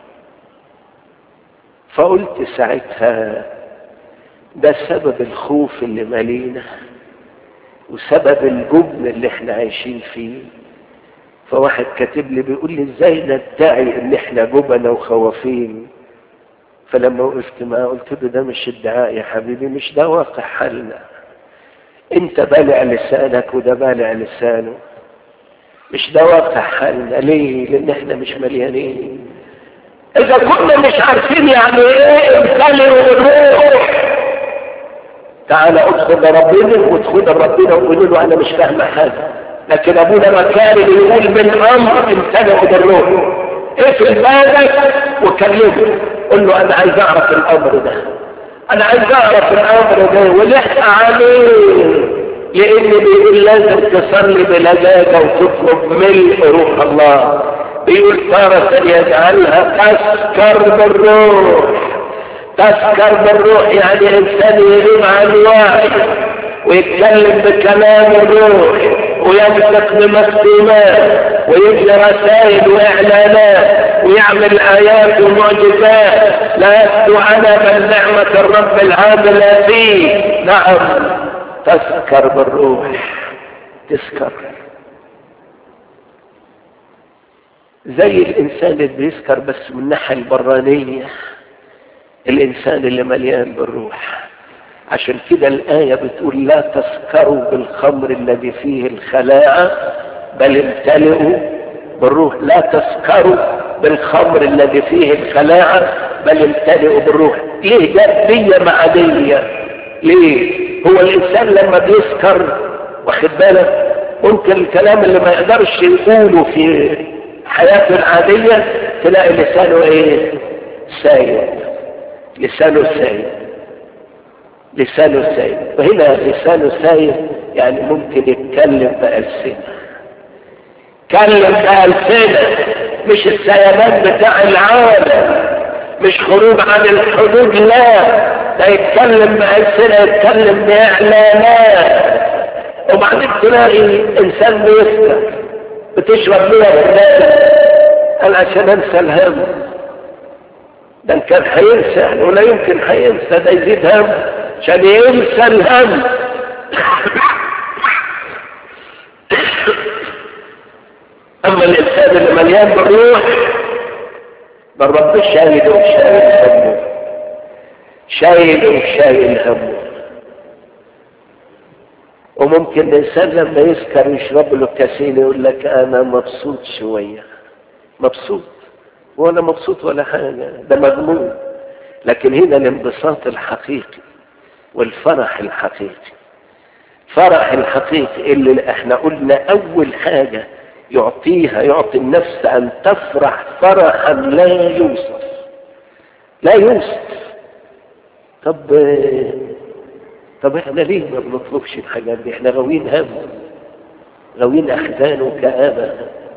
S1: فقلت ساعتها ده سبب الخوف اللي مالينا وسبب الجبن اللي احنا عايشين فيه فواحد كاتب لي بيقول لي ازاي ندعي ان احنا جبنة وخوافين فلما وقفت معاه قلت له ده مش ادعاء يا حبيبي مش ده واقع حالنا انت بالع لسانك وده بالع لسانه مش ده واقع حالنا ليه لان احنا مش مليانين اذا كنا مش عارفين يعني ايه امتلئوا الروح تعالى ادخل لربنا وادخل لربنا وقول له انا مش فاهم حاجه لكن ابونا ما كان يقول من امر امتلئوا بالروح اقفل بالك وكلمه قول له انا عايز اعرف الامر ده انا عايز اعرف الامر ده ولحق عليه لان بيقول لازم تصلي بلجاجه وتطلب ملء روح الله بيقول تارة يجعلها تسكر بالروح تسكر بالروح يعني انسان يغيب عن وعي ويتكلم بكلام الروح وينطق بمكتومات ويبني رسائل واعلانات ويعمل ايات ومعجزات لا يسكو انا بل نعمة الرب العاملة فيه نعم تسكر بالروح تسكر زي الانسان اللي بيسكر بس من الناحيه البرانيه الانسان اللي مليان بالروح عشان كده الايه بتقول لا تسكروا بالخمر الذي فيه الخلاعه بل امتلئوا بالروح لا تسكروا بالخمر الذي فيه الخلاعه بل امتلئوا بالروح ليه ده نيه معديه ليه هو الانسان لما بيسكر واخد بالك ممكن الكلام اللي ما يقدرش يقوله في حياته العادية تلاقي لسانه ايه سايب لسانه سايب لسانه سايب وهنا لسانه سايب يعني ممكن يتكلم بألسنة كلم بألسنة مش السيبان بتاع العالم مش خروج عن الحدود لا ده يتكلم بألسنة يتكلم بإعلانات وبعدين تلاقي إنسان بيسكر بتشرب مية بالليل قال عشان انسى الهم ده كان هينسى يعني ولا يمكن هينسى ده يزيد هم عشان ينسى الهم اما الانسان اللي مليان بالروح ده الرب شايل وشايل همه شايل وشايل همه وممكن الانسان لما يسكر يشرب له كاسين يقول لك انا مبسوط شويه مبسوط ولا مبسوط ولا حاجه ده مجنون لكن هنا الانبساط الحقيقي والفرح الحقيقي فرح الحقيقي اللي احنا قلنا اول حاجه يعطيها يعطي النفس ان تفرح فرحا لا يوصف لا يوصف طب طب احنا ليه ما بنطلبش الحاجات دي احنا غاويين هم غاويين احزان وكآبة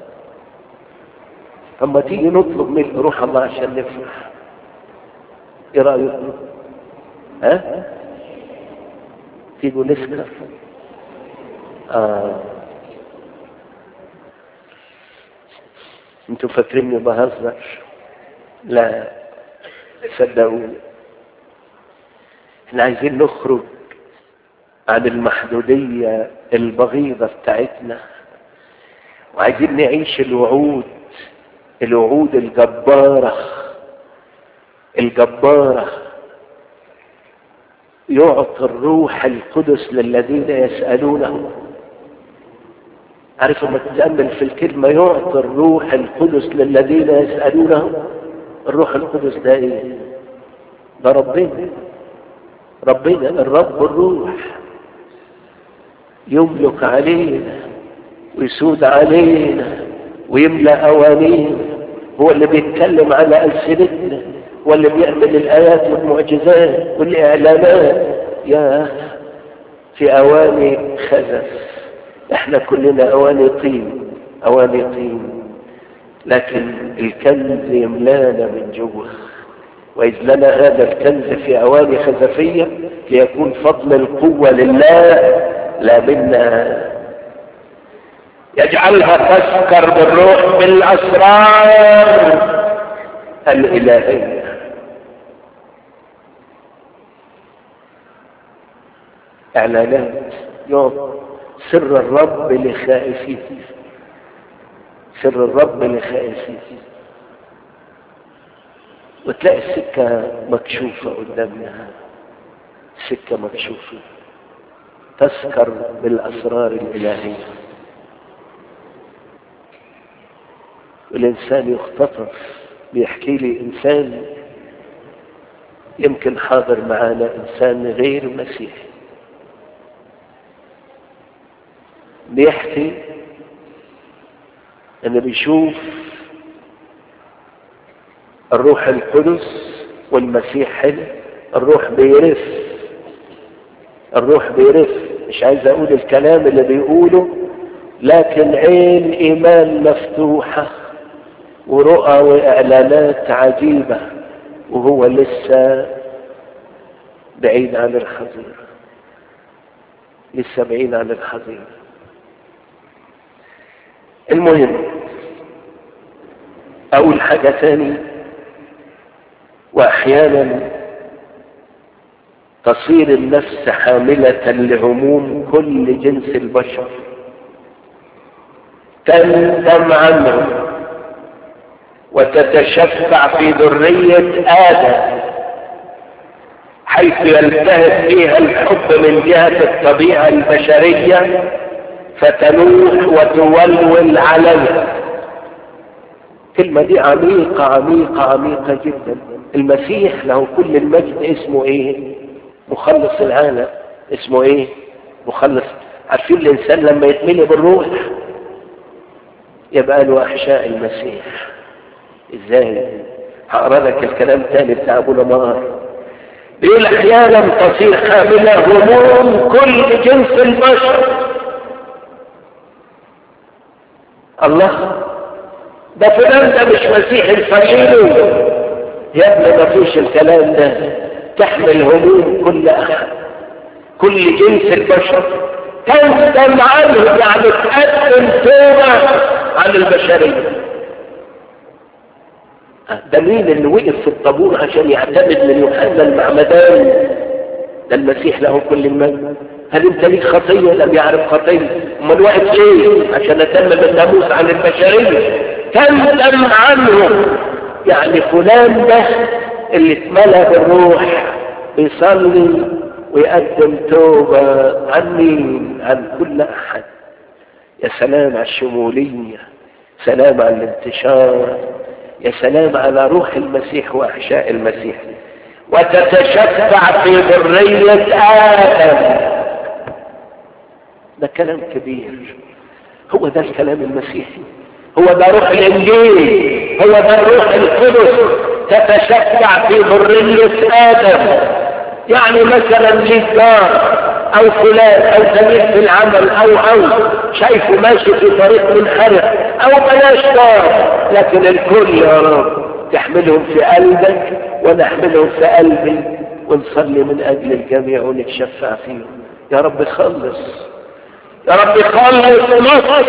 S1: اما تيجي نطلب من روح الله عشان نفرح ايه رأيكم ها تيجوا نسكر آه. انتوا فاكريني بهزر لا صدقوني احنا عايزين نخرج عن المحدودية البغيضة بتاعتنا وعايزين نعيش الوعود الوعود الجبارة الجبارة يعطي الروح القدس للذين يسألونه عارف لما تتأمل في الكلمة يعطي الروح القدس للذين يسألونه الروح القدس ده ايه ده ربنا ربنا الرب الروح يملك علينا ويسود علينا ويملأ أوانينا هو اللي بيتكلم على ألسنتنا هو اللي بيعمل الآيات والمعجزات والإعلانات يا في أواني خزف احنا كلنا أواني طين أواني طين لكن الكنز يملانا من جوه وإذ لنا هذا الكنز في أواني خزفية ليكون فضل القوة لله لا منا يجعلها تسكر بالروح بالأسرار الإلهية إعلانات يوم سر الرب لخائفيه سر الرب لخائفيه وتلاقي السكة مكشوفة قدامنا سكة مكشوفة تسكر بالأسرار الإلهية والإنسان يختطف بيحكي لي إنسان يمكن حاضر معانا إنسان غير مسيحي بيحكي انه بيشوف الروح القدس والمسيح هنا الروح بيرف الروح بيرف مش عايز اقول الكلام اللي بيقوله لكن عين ايمان مفتوحة ورؤى واعلانات عجيبة وهو لسه بعيد عن الحظيرة لسه بعيد عن الحظيرة المهم اقول حاجة تاني واحيانا تصير النفس حاملة لهموم كل جنس البشر تندم عنه وتتشفع في ذرية آدم حيث يلتهب فيها الحب من جهة الطبيعة البشرية فتنوح وتولول عليها الكلمة دي عميقة عميقة عميقة جدا المسيح له كل المجد اسمه ايه مخلص العالم اسمه ايه مخلص عارفين الانسان لما يتملي بالروح يبقى له احشاء المسيح ازاي هقرا لك الكلام تاني بتاع ابو نمار بيقول احيانا تصير حاملة هموم كل جنس البشر الله ده فلان ده مش مسيح الفقير يا ابني ما فيش الكلام ده تحمل هموم كل احد كل جنس البشر تندم عنه يعني تقدم توبة عن البشرية ده مين اللي وقف في الطابور عشان يعتمد من يوحنا المعمدان ده المسيح له كل المجد هل انت ليك خطية لم يعرف خطية امال واقف ليه عشان اتمم الناموس عن البشرية تندم عنه يعني فلان ده اللي اتملى بالروح بيصلي ويقدم توبة عن مين عن كل احد يا سلام على الشمولية سلام على الانتشار يا سلام على روح المسيح واحشاء المسيح وتتشفع في ذرية آدم ده كلام كبير هو ده الكلام المسيحي هو ده روح الانجيل هو ده الروح القدس تتشفع في ذرية ادم يعني مثلا ليك جار او فلان او زميل في العمل او او شايفه ماشي في طريق منحرف او بلاش جار لكن الكل يا رب تحملهم في قلبك ونحملهم في قلبي ونصلي من اجل الجميع ونتشفع فيهم يا رب خلص يا رب خلص مصر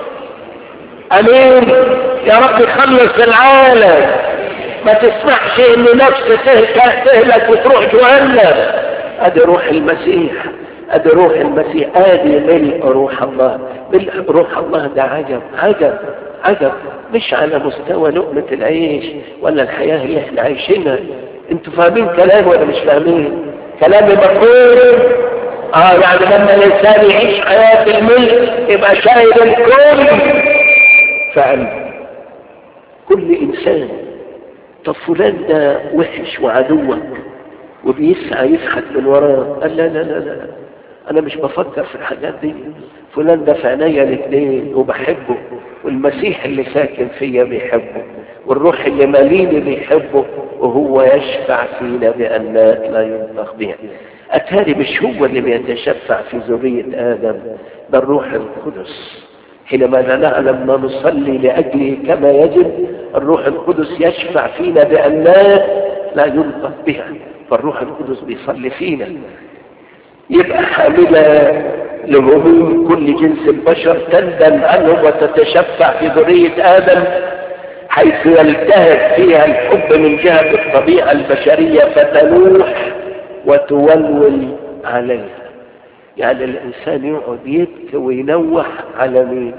S1: امين يا رب خلص العالم ما تسمحش ان نفس تهلك وتروح جهنم ادي روح المسيح ادي روح المسيح ادي ملء روح الله ملء روح الله ده عجب عجب عجب مش على مستوى لقمة العيش ولا الحياة اللي احنا عايشينها انتوا فاهمين كلامي ولا مش فاهمين كلامي مفهوم اه يعني لما الانسان يعيش حياة الملك يبقى شايل الكل فعلا كل انسان طب فلان ده وحش وعدوك وبيسعى يسحت من وراه قال لا لا لا لا انا مش بفكر في الحاجات دي فلان ده في عينيا الاثنين وبحبه والمسيح اللي ساكن فيا بيحبه والروح اللي ماليني بيحبه وهو يشفع فينا بأنات لا ينطق بها أتاري مش هو اللي بيتشفع في ذرية آدم ده الروح القدس حينما لا نعلم ما نصلي لأجله كما يجب الروح القدس يشفع فينا بأنات لا ينطق بها فالروح القدس بيصلي فينا يبقى حاملة لهموم كل جنس البشر تندم عنهم وتتشفع في ذرية آدم حيث يلتهب فيها الحب من جهة الطبيعة البشرية فتلوح وتولول عليها يعني الإنسان يقعد يبكي وينوح على مين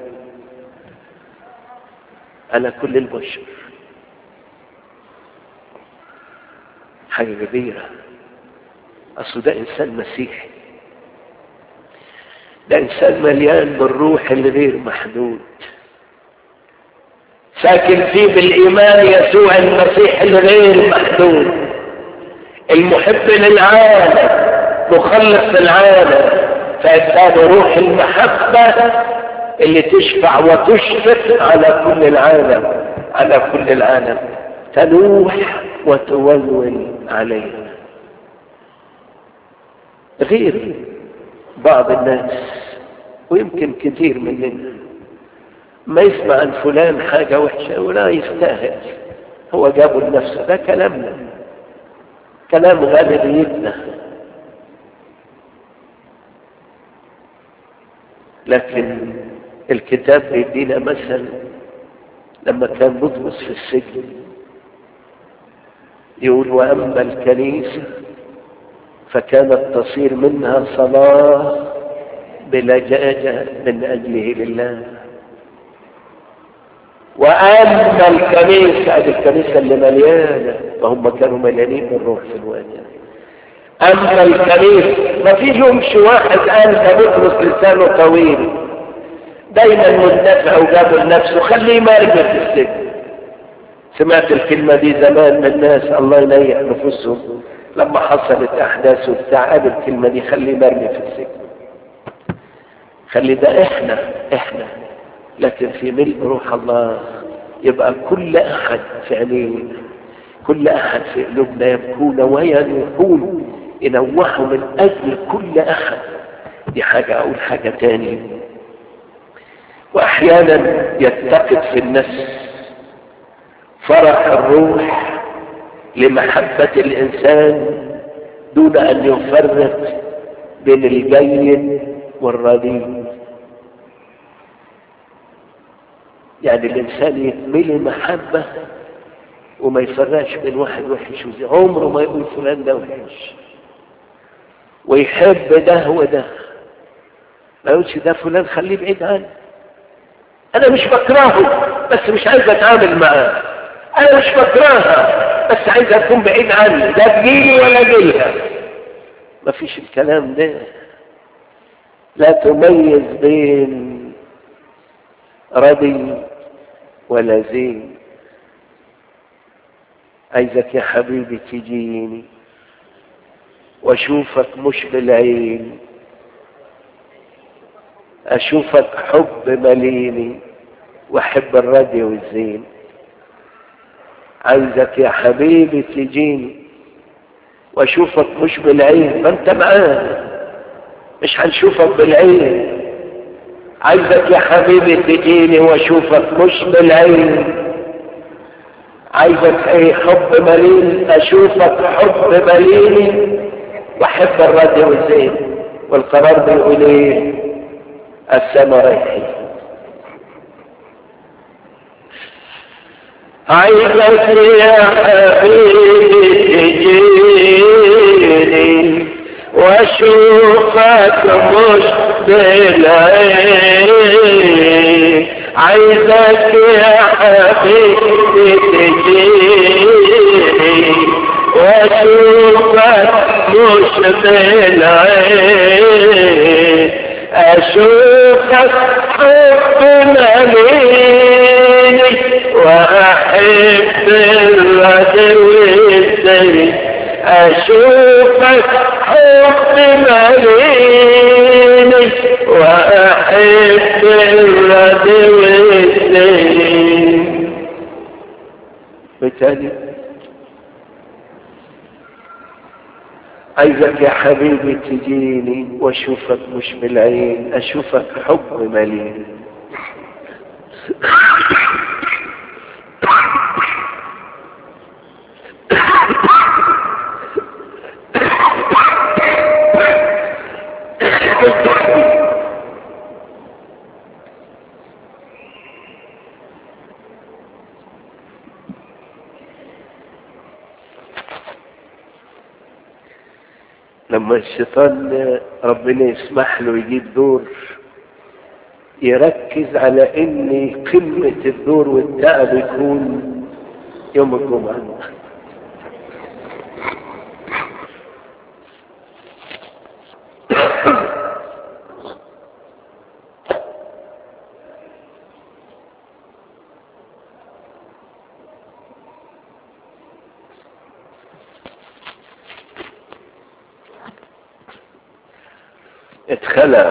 S1: على كل البشر حاجة كبيرة أصل ده إنسان مسيحي ده إنسان مليان بالروح الغير محدود ساكن فيه بالإيمان يسوع المسيح الغير محدود المحب للعالم مخلص العالم فإداله روح المحبة اللي تشفع وتشفق على كل العالم على كل العالم تلوح وتولول عليه غير بعض الناس ويمكن كثير مننا ما يسمع عن فلان حاجة وحشة ولا يستاهل هو جابه لنفسه ده كلامنا كلام غالبيتنا لكن الكتاب بيدينا مثل لما كان بطرس في السجن يقول وأما الكنيسة فكانت تصير منها صلاة بلجاجة من أجله لله وأما الكنيسة هذه الكنيسة اللي مليانة فهم كانوا مليانين بالروح في الوقت أما الكنيسة ما فيهمش واحد قال ده بطرس لسانه طويل دايما مندفع وجابه لنفسه خليه مرجع في السجن سمعت الكلمة دي زمان من ناس الله ينيح نفوسهم لما حصلت أحداث وبتاع قال الكلمة دي خليه مرمي في السجن خلي ده احنا احنا لكن في ملء روح الله يبقى كل احد في عينينا كل احد في قلوبنا يبكون وينوحون ينوحوا من اجل كل احد دي حاجة اقول حاجة تاني واحيانا يتقد في النفس فرح الروح لمحبة الانسان دون ان يفرق بين الجيد والرديء يعني الانسان يتملي محبة وما يفرقش بين واحد وحش وزي عمره ما يقول فلان ده وحش ويحب ده وده ما يقولش ده فلان خليه بعيد عني انا مش بكرهه بس مش عايز اتعامل معاه انا مش بكرهها بس عايز اكون بعيد عني ده تجيلي ولا جيلها مفيش الكلام ده لا تميز بين ردي ولا زين عايزك يا حبيبي تجيني واشوفك مش بالعين اشوفك حب مليني واحب الردي والزين عايزك يا حبيبي تجيني واشوفك مش بالعين ما انت معانا مش هنشوفك بالعين عايزك يا حبيبي تجيني واشوفك مش بالعين عايزك ايه حب مليل اشوفك حب مليني واحب الرد والزين والقرار بيقول ايه السما رايحين عايزك يا حبيبي تجيني واشوفك مش بالعين عايزك يا حبيبي تجيني واشوفك مش بالعين اشوفك حب مليني واحب العدو الزين اشوفك حب مليني واحب العدو الزين بالتالي عايزك يا حبيبي تجيني واشوفك مش بالعين اشوفك حب مليء لما الشيطان ربنا يسمح له يجيب دور يركز على ان قمة الدور والتعب يكون يوم الجمعة اتخلق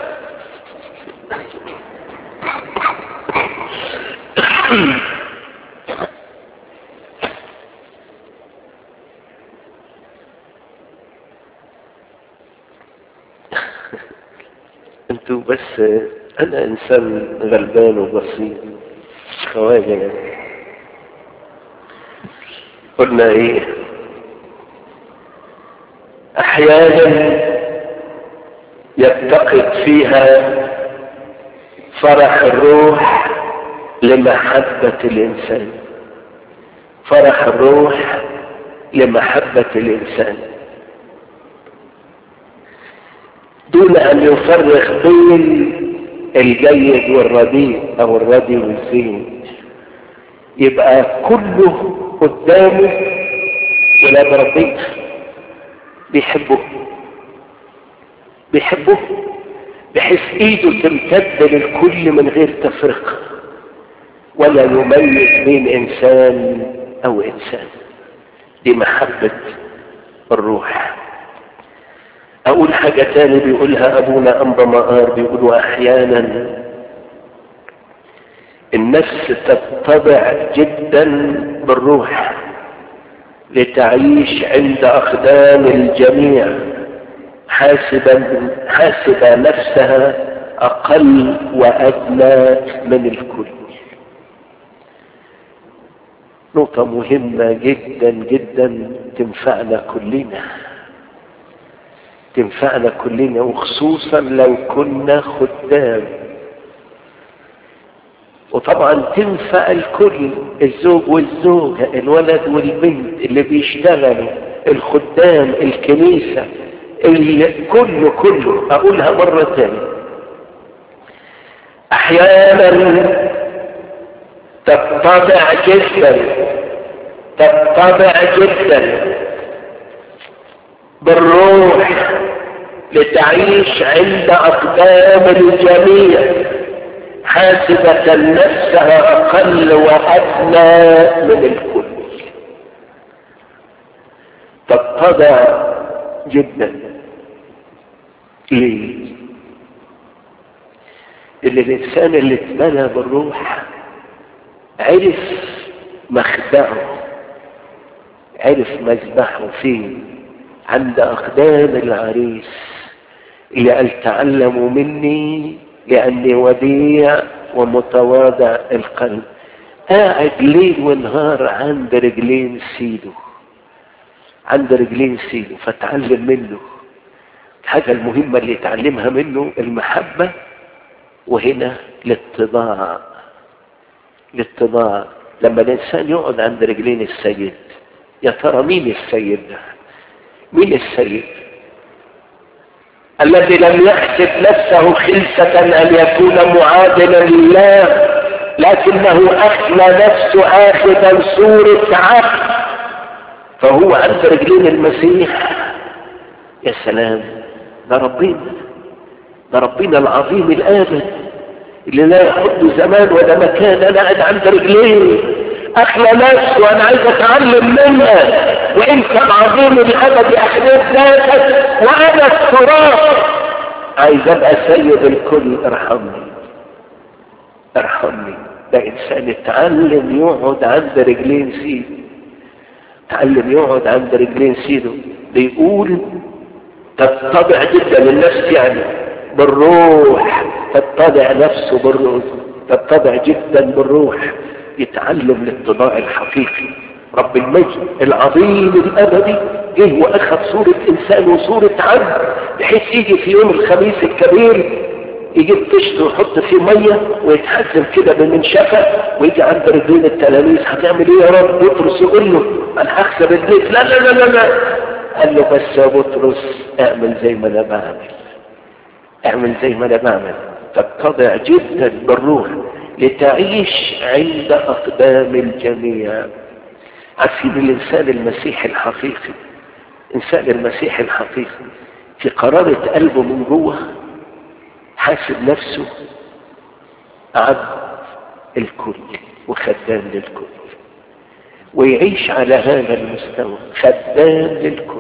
S1: انتوا بس انا انسان غلبان وبسيط خواجه يعني قلنا ايه احيانا يفتقد فيها فرح الروح لمحبة الإنسان فرح الروح لمحبة الإنسان دون أن يفرق بين الجيد والرديء أو الردي والزين يبقى كله قدامه ولاد ربنا بيحبه بيحبه بحيث ايده تمتد للكل من غير تفرقه ولا يميز بين انسان او انسان دي محبة الروح اقول حاجة تاني بيقولها ابونا انبا مقار بيقولوا احيانا النفس تتبع جدا بالروح لتعيش عند اقدام الجميع حاسبا حاسبة نفسها اقل وادنى من الكل نقطة مهمة جدا جدا تنفعنا كلنا تنفعنا كلنا وخصوصا لو كنا خدام وطبعا تنفع الكل الزوج والزوجة الولد والبنت اللي بيشتغلوا الخدام الكنيسة اللي كله كله اقولها مرة تانية احيانا تتبع جدا تتبع جدا بالروح لتعيش عند اقدام الجميع حاسبة نفسها اقل وادنى من الكل تتبع جدا ليه اللي الانسان اللي اتبنى بالروح عرف مخدعه عرف مذبحه فين عند اقدام العريس اللي قال تعلموا مني لاني وديع ومتواضع القلب قاعد ليل ونهار عند رجلين سيده عند رجلين سيده فتعلم منه الحاجة المهمة اللي يتعلمها منه المحبة وهنا الاتضاع الاتضاع لما الانسان يقعد عند رجلين السيد يا ترى مين السيد ده مين السيد الذي لم يحسب نفسه خلسة ان يكون معادلا لله لكنه اخلى نفسه اخذا صورة عبد فهو عند رجلين المسيح يا سلام ده ربنا ده ربنا العظيم الآبد اللي لا يحد زمان ولا مكان انا قاعد عند رجليه احلى نفس وانا عايز اتعلم منها وانت العظيم الابد احباب ذاتك وانا التراب عايز ابقى سيد الكل ارحمني ارحمني ده انسان اتعلم يقعد عند رجلين سيده اتعلم يقعد عند رجلين سيده بيقول تتضع جدا النفس يعني بالروح تتضع نفسه بالروح تتضع جدا بالروح يتعلم الاتضاع الحقيقي رب المجد العظيم الابدي جه واخذ صورة انسان وصورة عبد بحيث يجي في يوم الخميس الكبير يجيب طشت ويحط فيه ميه ويتحزم كده بمنشفة ويجي عند رجلين التلاميذ هتعمل ايه يا رب بطرس يقول له انا هكسب البيت لا لا لا لا لا قال له بس يا بطرس اعمل زي ما انا بعمل اعمل زي ما انا بعمل تتضع جدا بالروح لتعيش عند اقدام الجميع عارفين الانسان المسيحي الحقيقي انسان المسيح الحقيقي في قرارة قلبه من جوه حاسب نفسه عبد الكل وخدام للكل ويعيش على هذا المستوى خدام للكل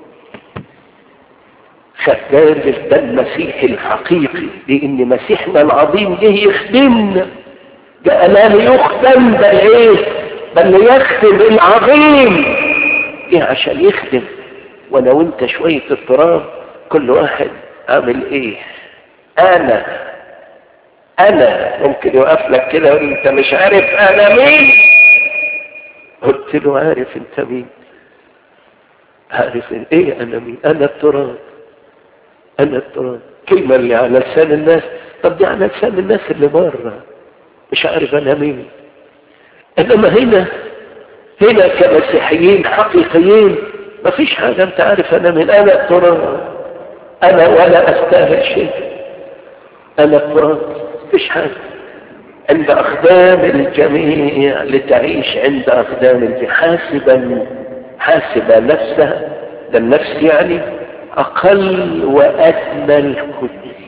S1: خدام ده المسيح الحقيقي لان مسيحنا العظيم جه يخدمنا ده لا ليخدم بل ايه بل يخدم العظيم ايه عشان يخدم وانا وانت شوية التراب كل واحد عامل ايه انا انا ممكن يوقف لك كده وانت مش عارف انا مين قلت له عارف انت مين عارف ايه انا مين انا التراب انا التراب كلمة اللي على لسان الناس طب دي على لسان الناس اللي بره مش عارف انا مين انما هنا هنا كمسيحيين حقيقيين مفيش حاجة انت عارف انا من انا التراب انا ولا استاهل شيء انا التراب مفيش حاجة عند اقدام الجميع لتعيش عند اقدام الجميع حاسبا حاسبا نفسها ده النفس يعني اقل وادنى الكل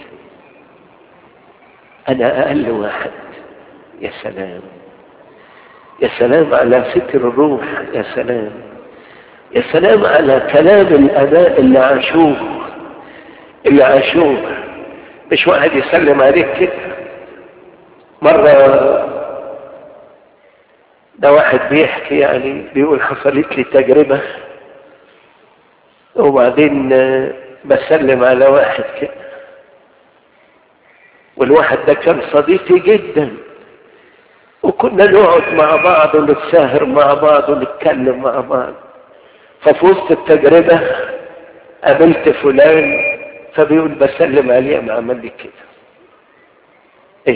S1: انا اقل واحد يا سلام يا سلام على فكر الروح يا سلام يا سلام على كلام الاباء اللي عاشوه اللي عاشوه مش واحد يسلم عليك كده مرة ده واحد بيحكي يعني بيقول حصلت لي تجربة وبعدين بسلم على واحد كده والواحد ده كان صديقي جدا وكنا نقعد مع بعض ونتساهر مع بعض ونتكلم مع بعض ففي وسط التجربة قابلت فلان فبيقول بسلم عليه ما عمل لي كده ايه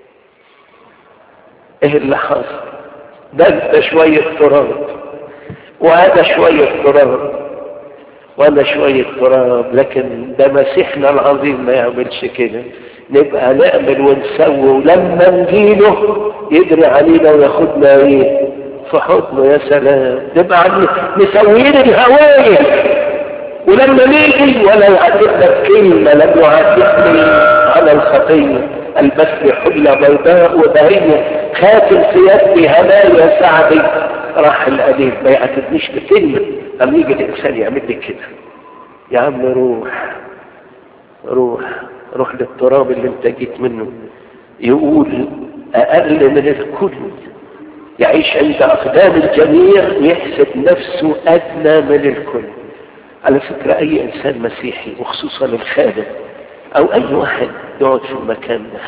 S1: ايه اللي حصل ده انت شوية تراب وهذا شوية تراب وانا شوية تراب لكن ده مسيحنا العظيم ما يعملش كده نبقى نعمل ونسوي ولما نجيله يجري علينا وياخدنا ايه في حضنه يا سلام نبقى مسويين الهواية ولما نيجي ولا يعاتبنا بكلمة لم يعاتبني على الخطية البس حلة بيضاء وبهية خاتم في يدي هدايا سعدي راح الأليف ما يعاتبنيش بكلمة أما يجي الإنسان يعمل لي كده يا عم روح روح روح للتراب اللي انت جيت منه يقول أقل من الكل يعيش عند أقدام الجميع يحسب نفسه أدنى من الكل على فكرة أي إنسان مسيحي وخصوصا الخادم أو أي واحد يقعد في المكان ده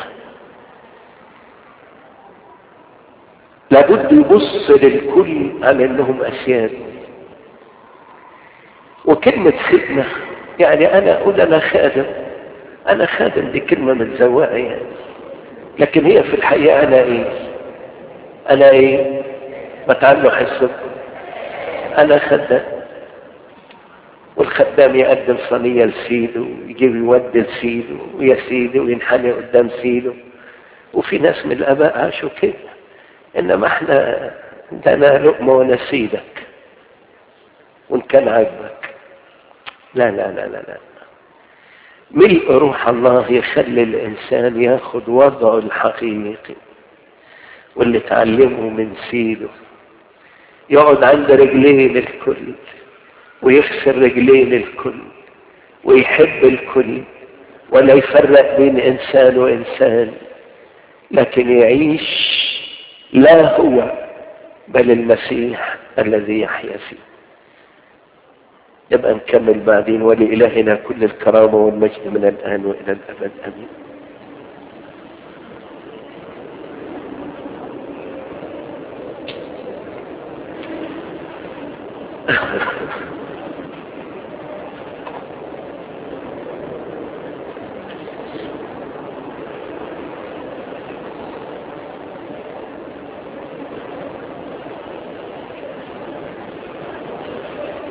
S1: لابد يبص للكل على أنهم أسياد وكلمة خدمة يعني أنا أقول أنا خادم أنا خادم دي كلمة متزوقة يعني لكن هي في الحقيقة أنا إيه أنا إيه بتعلم حسب أنا خدام والخدام يقدم صينية لسيده ويجيب يودي لسيده ويا سيده وينحني قدام سيده وفي ناس من الآباء عاشوا كده إنما إحنا ده أنا لقمة وأنا سيدك وان كان عاجبك لا لا لا لا لا ملء روح الله يخلي الانسان ياخد وضعه الحقيقي واللي اتعلمه من سيده يقعد عند رجلين الكل ويغسل رجلين الكل ويحب الكل ولا يفرق بين انسان وانسان لكن يعيش لا هو بل المسيح الذي يحيا فيه نبقى نكمل بعدين ولإلهنا كل الكرامة والمجد من الآن وإلى الأبد أمين